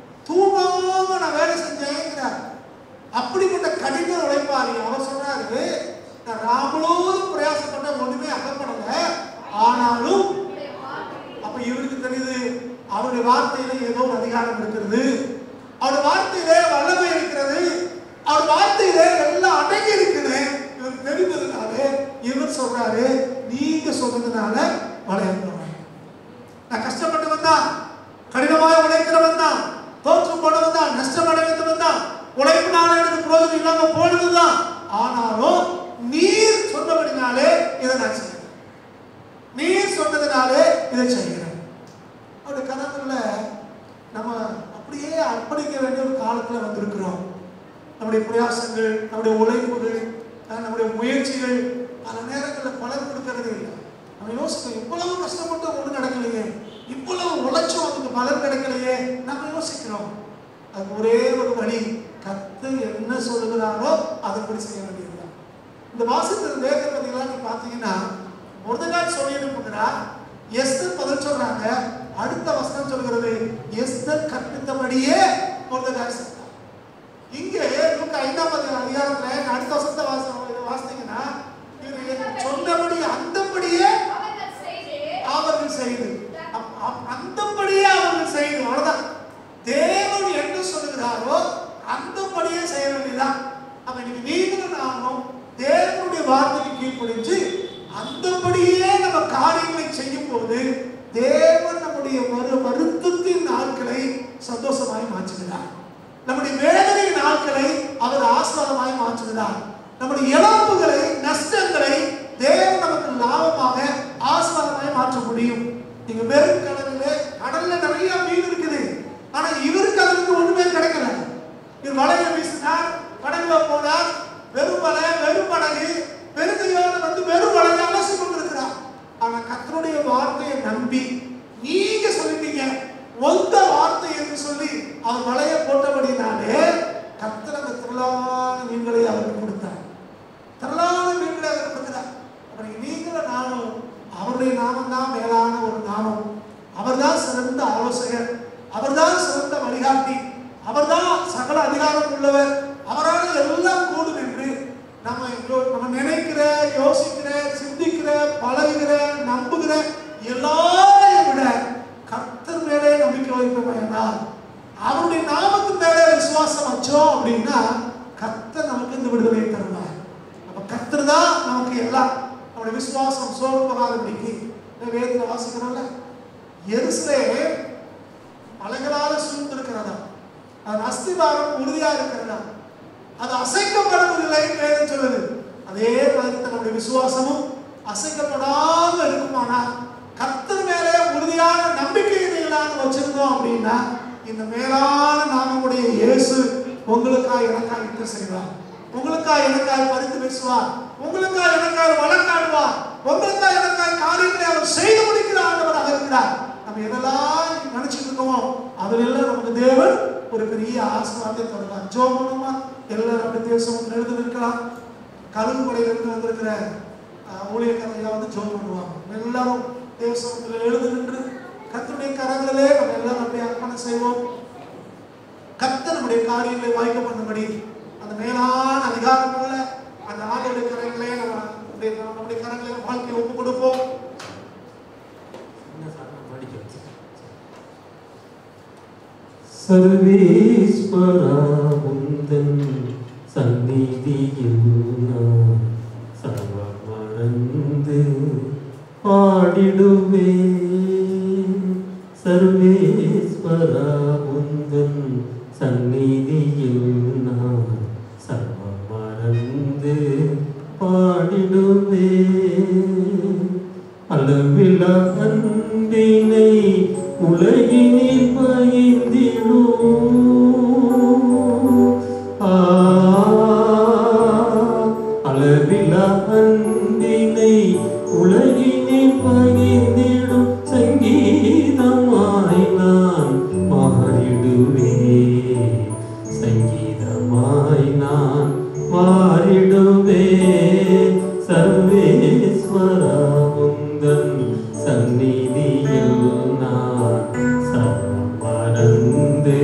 தூங்காம நான் வேலை செஞ்சேங்கிறார் அப்படிப்பட்ட கடின உழைப்பாளி அவர் சொல்றாரு நான் ராமலோதும் பிரயாசப்பட்ட ஒண்ணுமே அகப்படல ஆனாலும் உம்முடைய வார்த்தை அப்ப இவருக்கு தெரியுது அவருடைய வார்த்தையில ஏதோ ஒரு அதிகாரம் இருக்கிறது அவருடைய வார்த்தையிலே வல்லமை இருக்கிறது அவர் வார்த்தையில எல்லாம் அடங்கி இருக்குது இவருக்கு தெரிந்ததுனால இவர் சொல்றாரு நீங்க சொன்னதுனால வளையம் போடுறேன் நான் கஷ்டப்பட்டவன் தான் கடினமாக உழைக்கிறவன் தான் தோற்று போனவன் தான் நஷ்டம் அடைந்தவன் தான் உழைப்பினால எனக்கு புரோஜனம் இல்லாம போனதுதான் ஆனாலும் நீர் சொன்னபடினாலே இதை நான் செய்கிறேன் நீர் சொன்னதுனாலே இதை செய்கிறேன் அவருடைய கணக்குல நம்ம அப்படியே அர்ப்பணிக்க வேண்டிய ஒரு காலத்துல வந்திருக்கிறோம் நம்முடைய பிரயாசங்கள் நம்முடைய உழைப்புகள் அஹ் நம்முடைய முயற்சிகள் பல நேரங்களில் பலன் கொடுக்கறது இல்லை நம்ம யோசிக்கிறோம் இவ்வளவு கஷ்டப்பட்டு ஒன்றும் நடக்கலையே இவ்வளவு உழைச்சும் அதுக்கு பலன் கிடைக்கலையே நம்ம யோசிக்கிறோம் அது ஒரே ஒரு வழி கத்து என்ன சொல்லுகிறாரோ அதன்படி செய்ய வேண்டியதுதான் இந்த வாசத்தில் வேதபதிகளாக நீ பார்த்தீங்கன்னா முருதகாய் சொல்லி அனுப்புகிறார் எஸ்தர் பதில் சொல்றாங்க அடுத்த வசனம் சொல்கிறது எஸ்தர் கற்பித்தபடியே முருதகாய் சொன்னார் இங்கே லூக்கா ஐந்தாம் அதி- அதிகாரத்துல அடுத்த வசனத்தை வாச வாசித்தீங்கன்னா இவர் சொன்னபடி அந்தபடியே அவர்கள் செய்து அவர்கள் செய்து அப்- அப்- அந்தபடியே அவர்கள் செய்து அவ்வளவுதான் தேவன் என்ன சொல்லுகிறாரோ அந்தபடியே செய்ய வேண்டியதுதான் அப்ப இன்னைக்கு நீங்களும் நானும் தேவனுடைய வார்த்தைக்கு கீழ்ப்படிஞ்சு அந்தபடியே நம்ம காரியங்களை செய்யும் போது தேவன் நம்முடைய வரு வருத்தத்தின் நாட்களை சந்தோஷமாய் மாற்றுகிறார் நம்முடைய வேதனை நாட்களை அவர் ஆசீர்வாதமாய் மாற்றுகிறார் நம்முடைய இழப்புகளை நஷ்டங்களை தேவன் நமக்கு லாபமாக ஆசீர்வாதமாய் மாற்ற முடியும் நீங்க வெறும் கடலில் கடல்ல நிறைய மீன் இருக்குது ஆனா இவருக்கு அதுக்கு ஒண்ணுமே கிடைக்கல இவர் வலையை வீசினார் கடல்ல போனார் வெறும் வலை வெறும் படகு பெருந்தையோடு வந்து வெறும் வலையை அலசி கொண்டிருக்கிறார் ஆனா கர்த்தருடைய வார்த்தையை நம்பி நீங்க சொல்லிட்டீங்க ஒந்த வார்த்தை என்று சொல்லி அவர் வலையை போட்டபடினாலே கர்த்தர் அந்த திரளான மீன்களை அவருக்கு கொடுத்தார் திரளான மீன்களை அவர் கொடுக்கிறார் அப்படி நீங்களும் நானும் அவருடைய நாமம் தான் மேலான ஒரு நாமம் அவர்தான் சிறந்த ஆலோசகர் அவர்தான் சிறந்த வழிகாட்டி அவர்தான் சகல அதிகாரம் உள்ளவர் அவரால் எல்லாம் கூடும் என்று நம்ம யோ- நம்ம நினைக்கிற யோசிக்கிற சிந்திக்கிற பழகுகிற நம்புகிற எல்லாரையும் விட கர்த்தர் மேலே நம்பிக்கை வைப்போம் அவருடைய நாமத்தின் மேலே விசுவாசம் வச்சோம் அப்படின்னா கர்த்தர் நமக்கு இந்த விடுதலை தருவார் அப்ப கர்த்தர் தான் நமக்கு எல்லாம் நம்முடைய விசுவாசம் சோர்வு போகாதபடிக்கு இந்த வேதத்தில் வாசிக்கிறோம்ல எருசலே மலைகளால சூழ்ந்திருக்கிறதா அது அஸ்திவாரம் உறுதியா இருக்கிறதா அது அசைக்கப்படுவதில்லை வேதம் சொல்லுது அதே மாதிரி தான் நம்முடைய விசுவாசமும் அசைக்கப்படாம இருக்குமானா கர்த்தர் மேலே உறுதியான நம்பிக்கை நாங்கள் வச்சிருந்தோம் அப்படின்னா இந்த மேலான நாமமுடைய இயேசு உங்களுக்காக எனக்காக யுத்தம் செய்வார் உங்களுக்காக எனக்காக பரிந்து பேசுவார் உங்களுக்காக எனக்காக வழக்காடுவார் உங்களுக்காக எனக்காக காரியங்களை அவர் செய்து முடிக்கிற ஆண்டவராக இருக்கிறார் நம்ம எதெல்லாம் நினைச்சிட்டு இருக்கோமோ அதிலெல்லாம் நமக்கு தேவன் ஒரு பெரிய ஆசீர்வாதத்தை தருவார் ஜோம் பண்ணுமா எல்லாரும் அப்படி தேசம் எழுந்து நிற்கலாம் கருங்குடையிலிருந்து வந்திருக்கிற அஹ், ஊழியக்காரங்க வந்து ஜோம் பண்ணுவாங்க எல்லாரும் தேவசமத்தில் எழுந்து நின்று கர்த்தருடைய கரங்களிலே நம்ம எல்லாரும் அப்படியே அர்ப்பணம் செய்வோம் கர்த்தர் நம்முடைய காரியங்களை வாய்க்க பண்ணும்படி அந்த மேலான அதிகாரமுள்ள அந்த ஆண்டோடைய கரங்களே நம்ம நம்முடைய நம்முடைய கரங்களை வாழ்க்கையை ஒப்பு கொடுப்போம் சர்வேஸ்வரா உந்தன் சந்நிதியில் நான் சர்வம் மறந்து பாடிடுவேன் சர்வேஸ்வரா உந்தன் சந்நிதியில் நான் சர்வம் மறந்து பாடிடுவேன் அளவிலா அன்பினை உலகினில் பயந்திடும் ஆ, அளவிலா அன்பினை உலகினில் பகிர்ந்திடும் சங்கீதமாய் நான் மாறிடுவேன் சங்கீதமாய் நான் மாறிடுவேன் சர்வேஸ்வரா உந்தன் சந்நிதியில் நான் சர்வம் மறந்து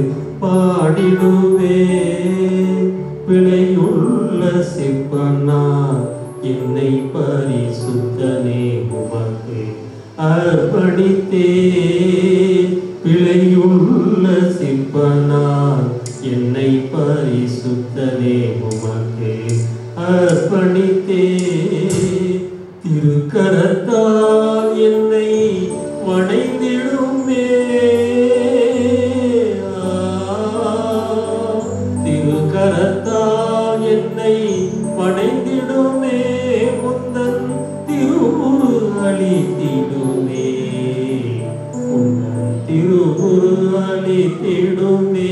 பாடிடுவேன் விலையுள்ள சிப்பனா என்னை பரிசுத்தனே உமக்கு அர்ப்பணித்தேன் விலையுள்ள சிப்பனார் என்னை பரிசுத்தனே உமக்கு அர்ப்பணித்தே திருக்கரத்தால் என்னை வணைந்திடுமே ஆ, திருக்கரத்தால் என்னை வணைந்திடுமே முந்தன் திருவுரு அளித்திடுமே உந்தன் திருவுரு அளித்திடுமே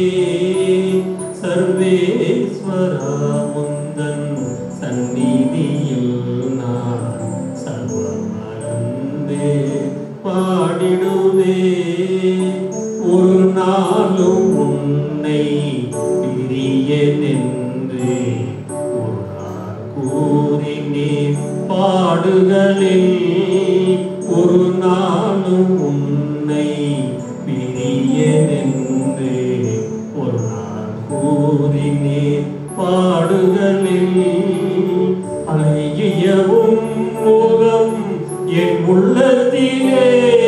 சர்வேஸ்வரா முந்தன் சந்நிதியில் நான் சர்வம் மறந்து பாடிடுவே ஒரு நாளும் உன்னை பிரிய நின்று ஒரு நாள் கூறினேன் பாடுகளில் ஒரு நாளும் உன்னை பிரிய நின்று ஒரு நாள் கூறினேன் பாடுகளில் அழகியவும் முகம் என் உள்ளத்திலே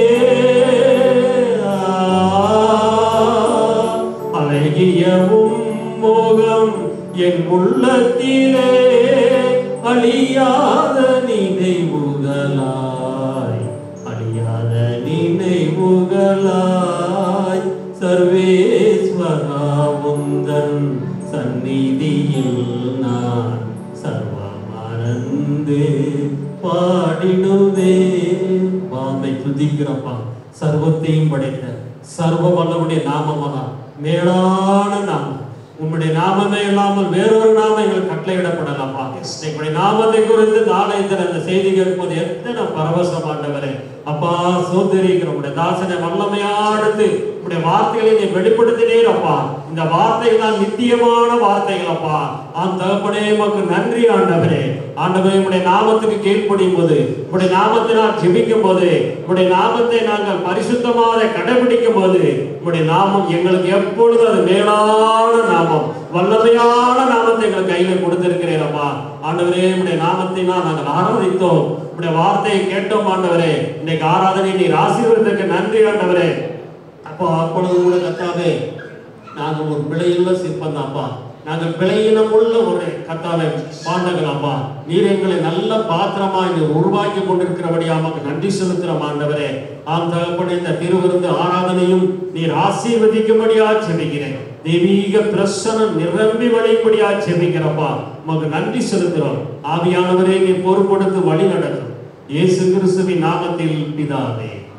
அழகியவும் மோகம் என் உள்ளத்திலே அழியாத நினைவுகளாய் அழியாத நினைவுகளாய் சர்வேஸ்வரா உந்தன் சந்நிதியில் நான் சர்வ மறந்து பாடிடுவே வாமை துதிக்கிறப்பா சர்வத்தையும் படைத்த சர்வ வல்லவுடைய நாமமதான் மேலான நாமம் உம்முடைய நாமமே இல்லாமல் வேறொரு நாமம் எங்களுக்கு கட்டளையிடப்படலாமா எங்களுடைய நாமத்தை குறித்து நாளையத்தில் அந்த செய்தி கேட்பது எத்தனை பரவசமாண்டவரே அப்பா சோதரிக்கிற உடைய தாசனை வல்லமையாடுத்து உடைய வார்த்தைகளை நீ வெளிப்படுத்தினீர் அப்பா இந்த வார்த்தைகள் தான் நித்தியமான வார்த்தைகள் அப்பா ஆம் தகப்பனே உமக்கு நன்றி ஆண்டவரே ஆண்டவரே உடைய நாமத்துக்கு கீழ்ப்படியும் போது உடைய நாமத்தினால் ஜெபிக்கும் போது உடைய நாமத்தை நாங்கள் பரிசுத்தமாக கடைபிடிக்கும் போது உடைய நாமம் எங்களுக்கு எப்பொழுது அது மேலான நாமம் வல்லமையான நாமத்தை எங்கள் கையில கொடுத்திருக்கிறீரப்பா ஆண்டவரே உடைய நாமத்தினால் நாங்கள் ஆராதித்தோம் உடைய வார்த்தையை கேட்டோம் ஆண்டவரே இன்னைக்கு ஆராதனை நீர் ஆசீர்வதற்கு நன்றி ஆண்டவரே அப்பா அப்பொழுது கூட கத்தாவே நாங்கள் ஒரு பிழையுள்ள சிற்பம் அப்பா நாங்கள் பிழையினம் உள்ள ஒரு கத்தாவே பாண்டங்கள் அப்பா நீர் எங்களை நல்ல பாத்திரமா இங்கு உருவாக்கி கொண்டிருக்கிறபடியா நமக்கு நன்றி செலுத்துகிறோம் ஆண்டவரே ஆம் தகப்பனே இந்த திருவிருந்து ஆராதனையும் நீர் ஆசீர்வதிக்கும்படியா செபிக்கிறேன் தெய்வீக பிரசனம் நிரம்பி வழிபடியா செபிக்கிறப்பா உமக்கு நன்றி செலுத்துகிறோம் ஆவியானவரே நீ பொறுப்படுத்து வழி நடத்தும் இயேசு கிறிஸ்துவின் நாமத்தில் பிதாவே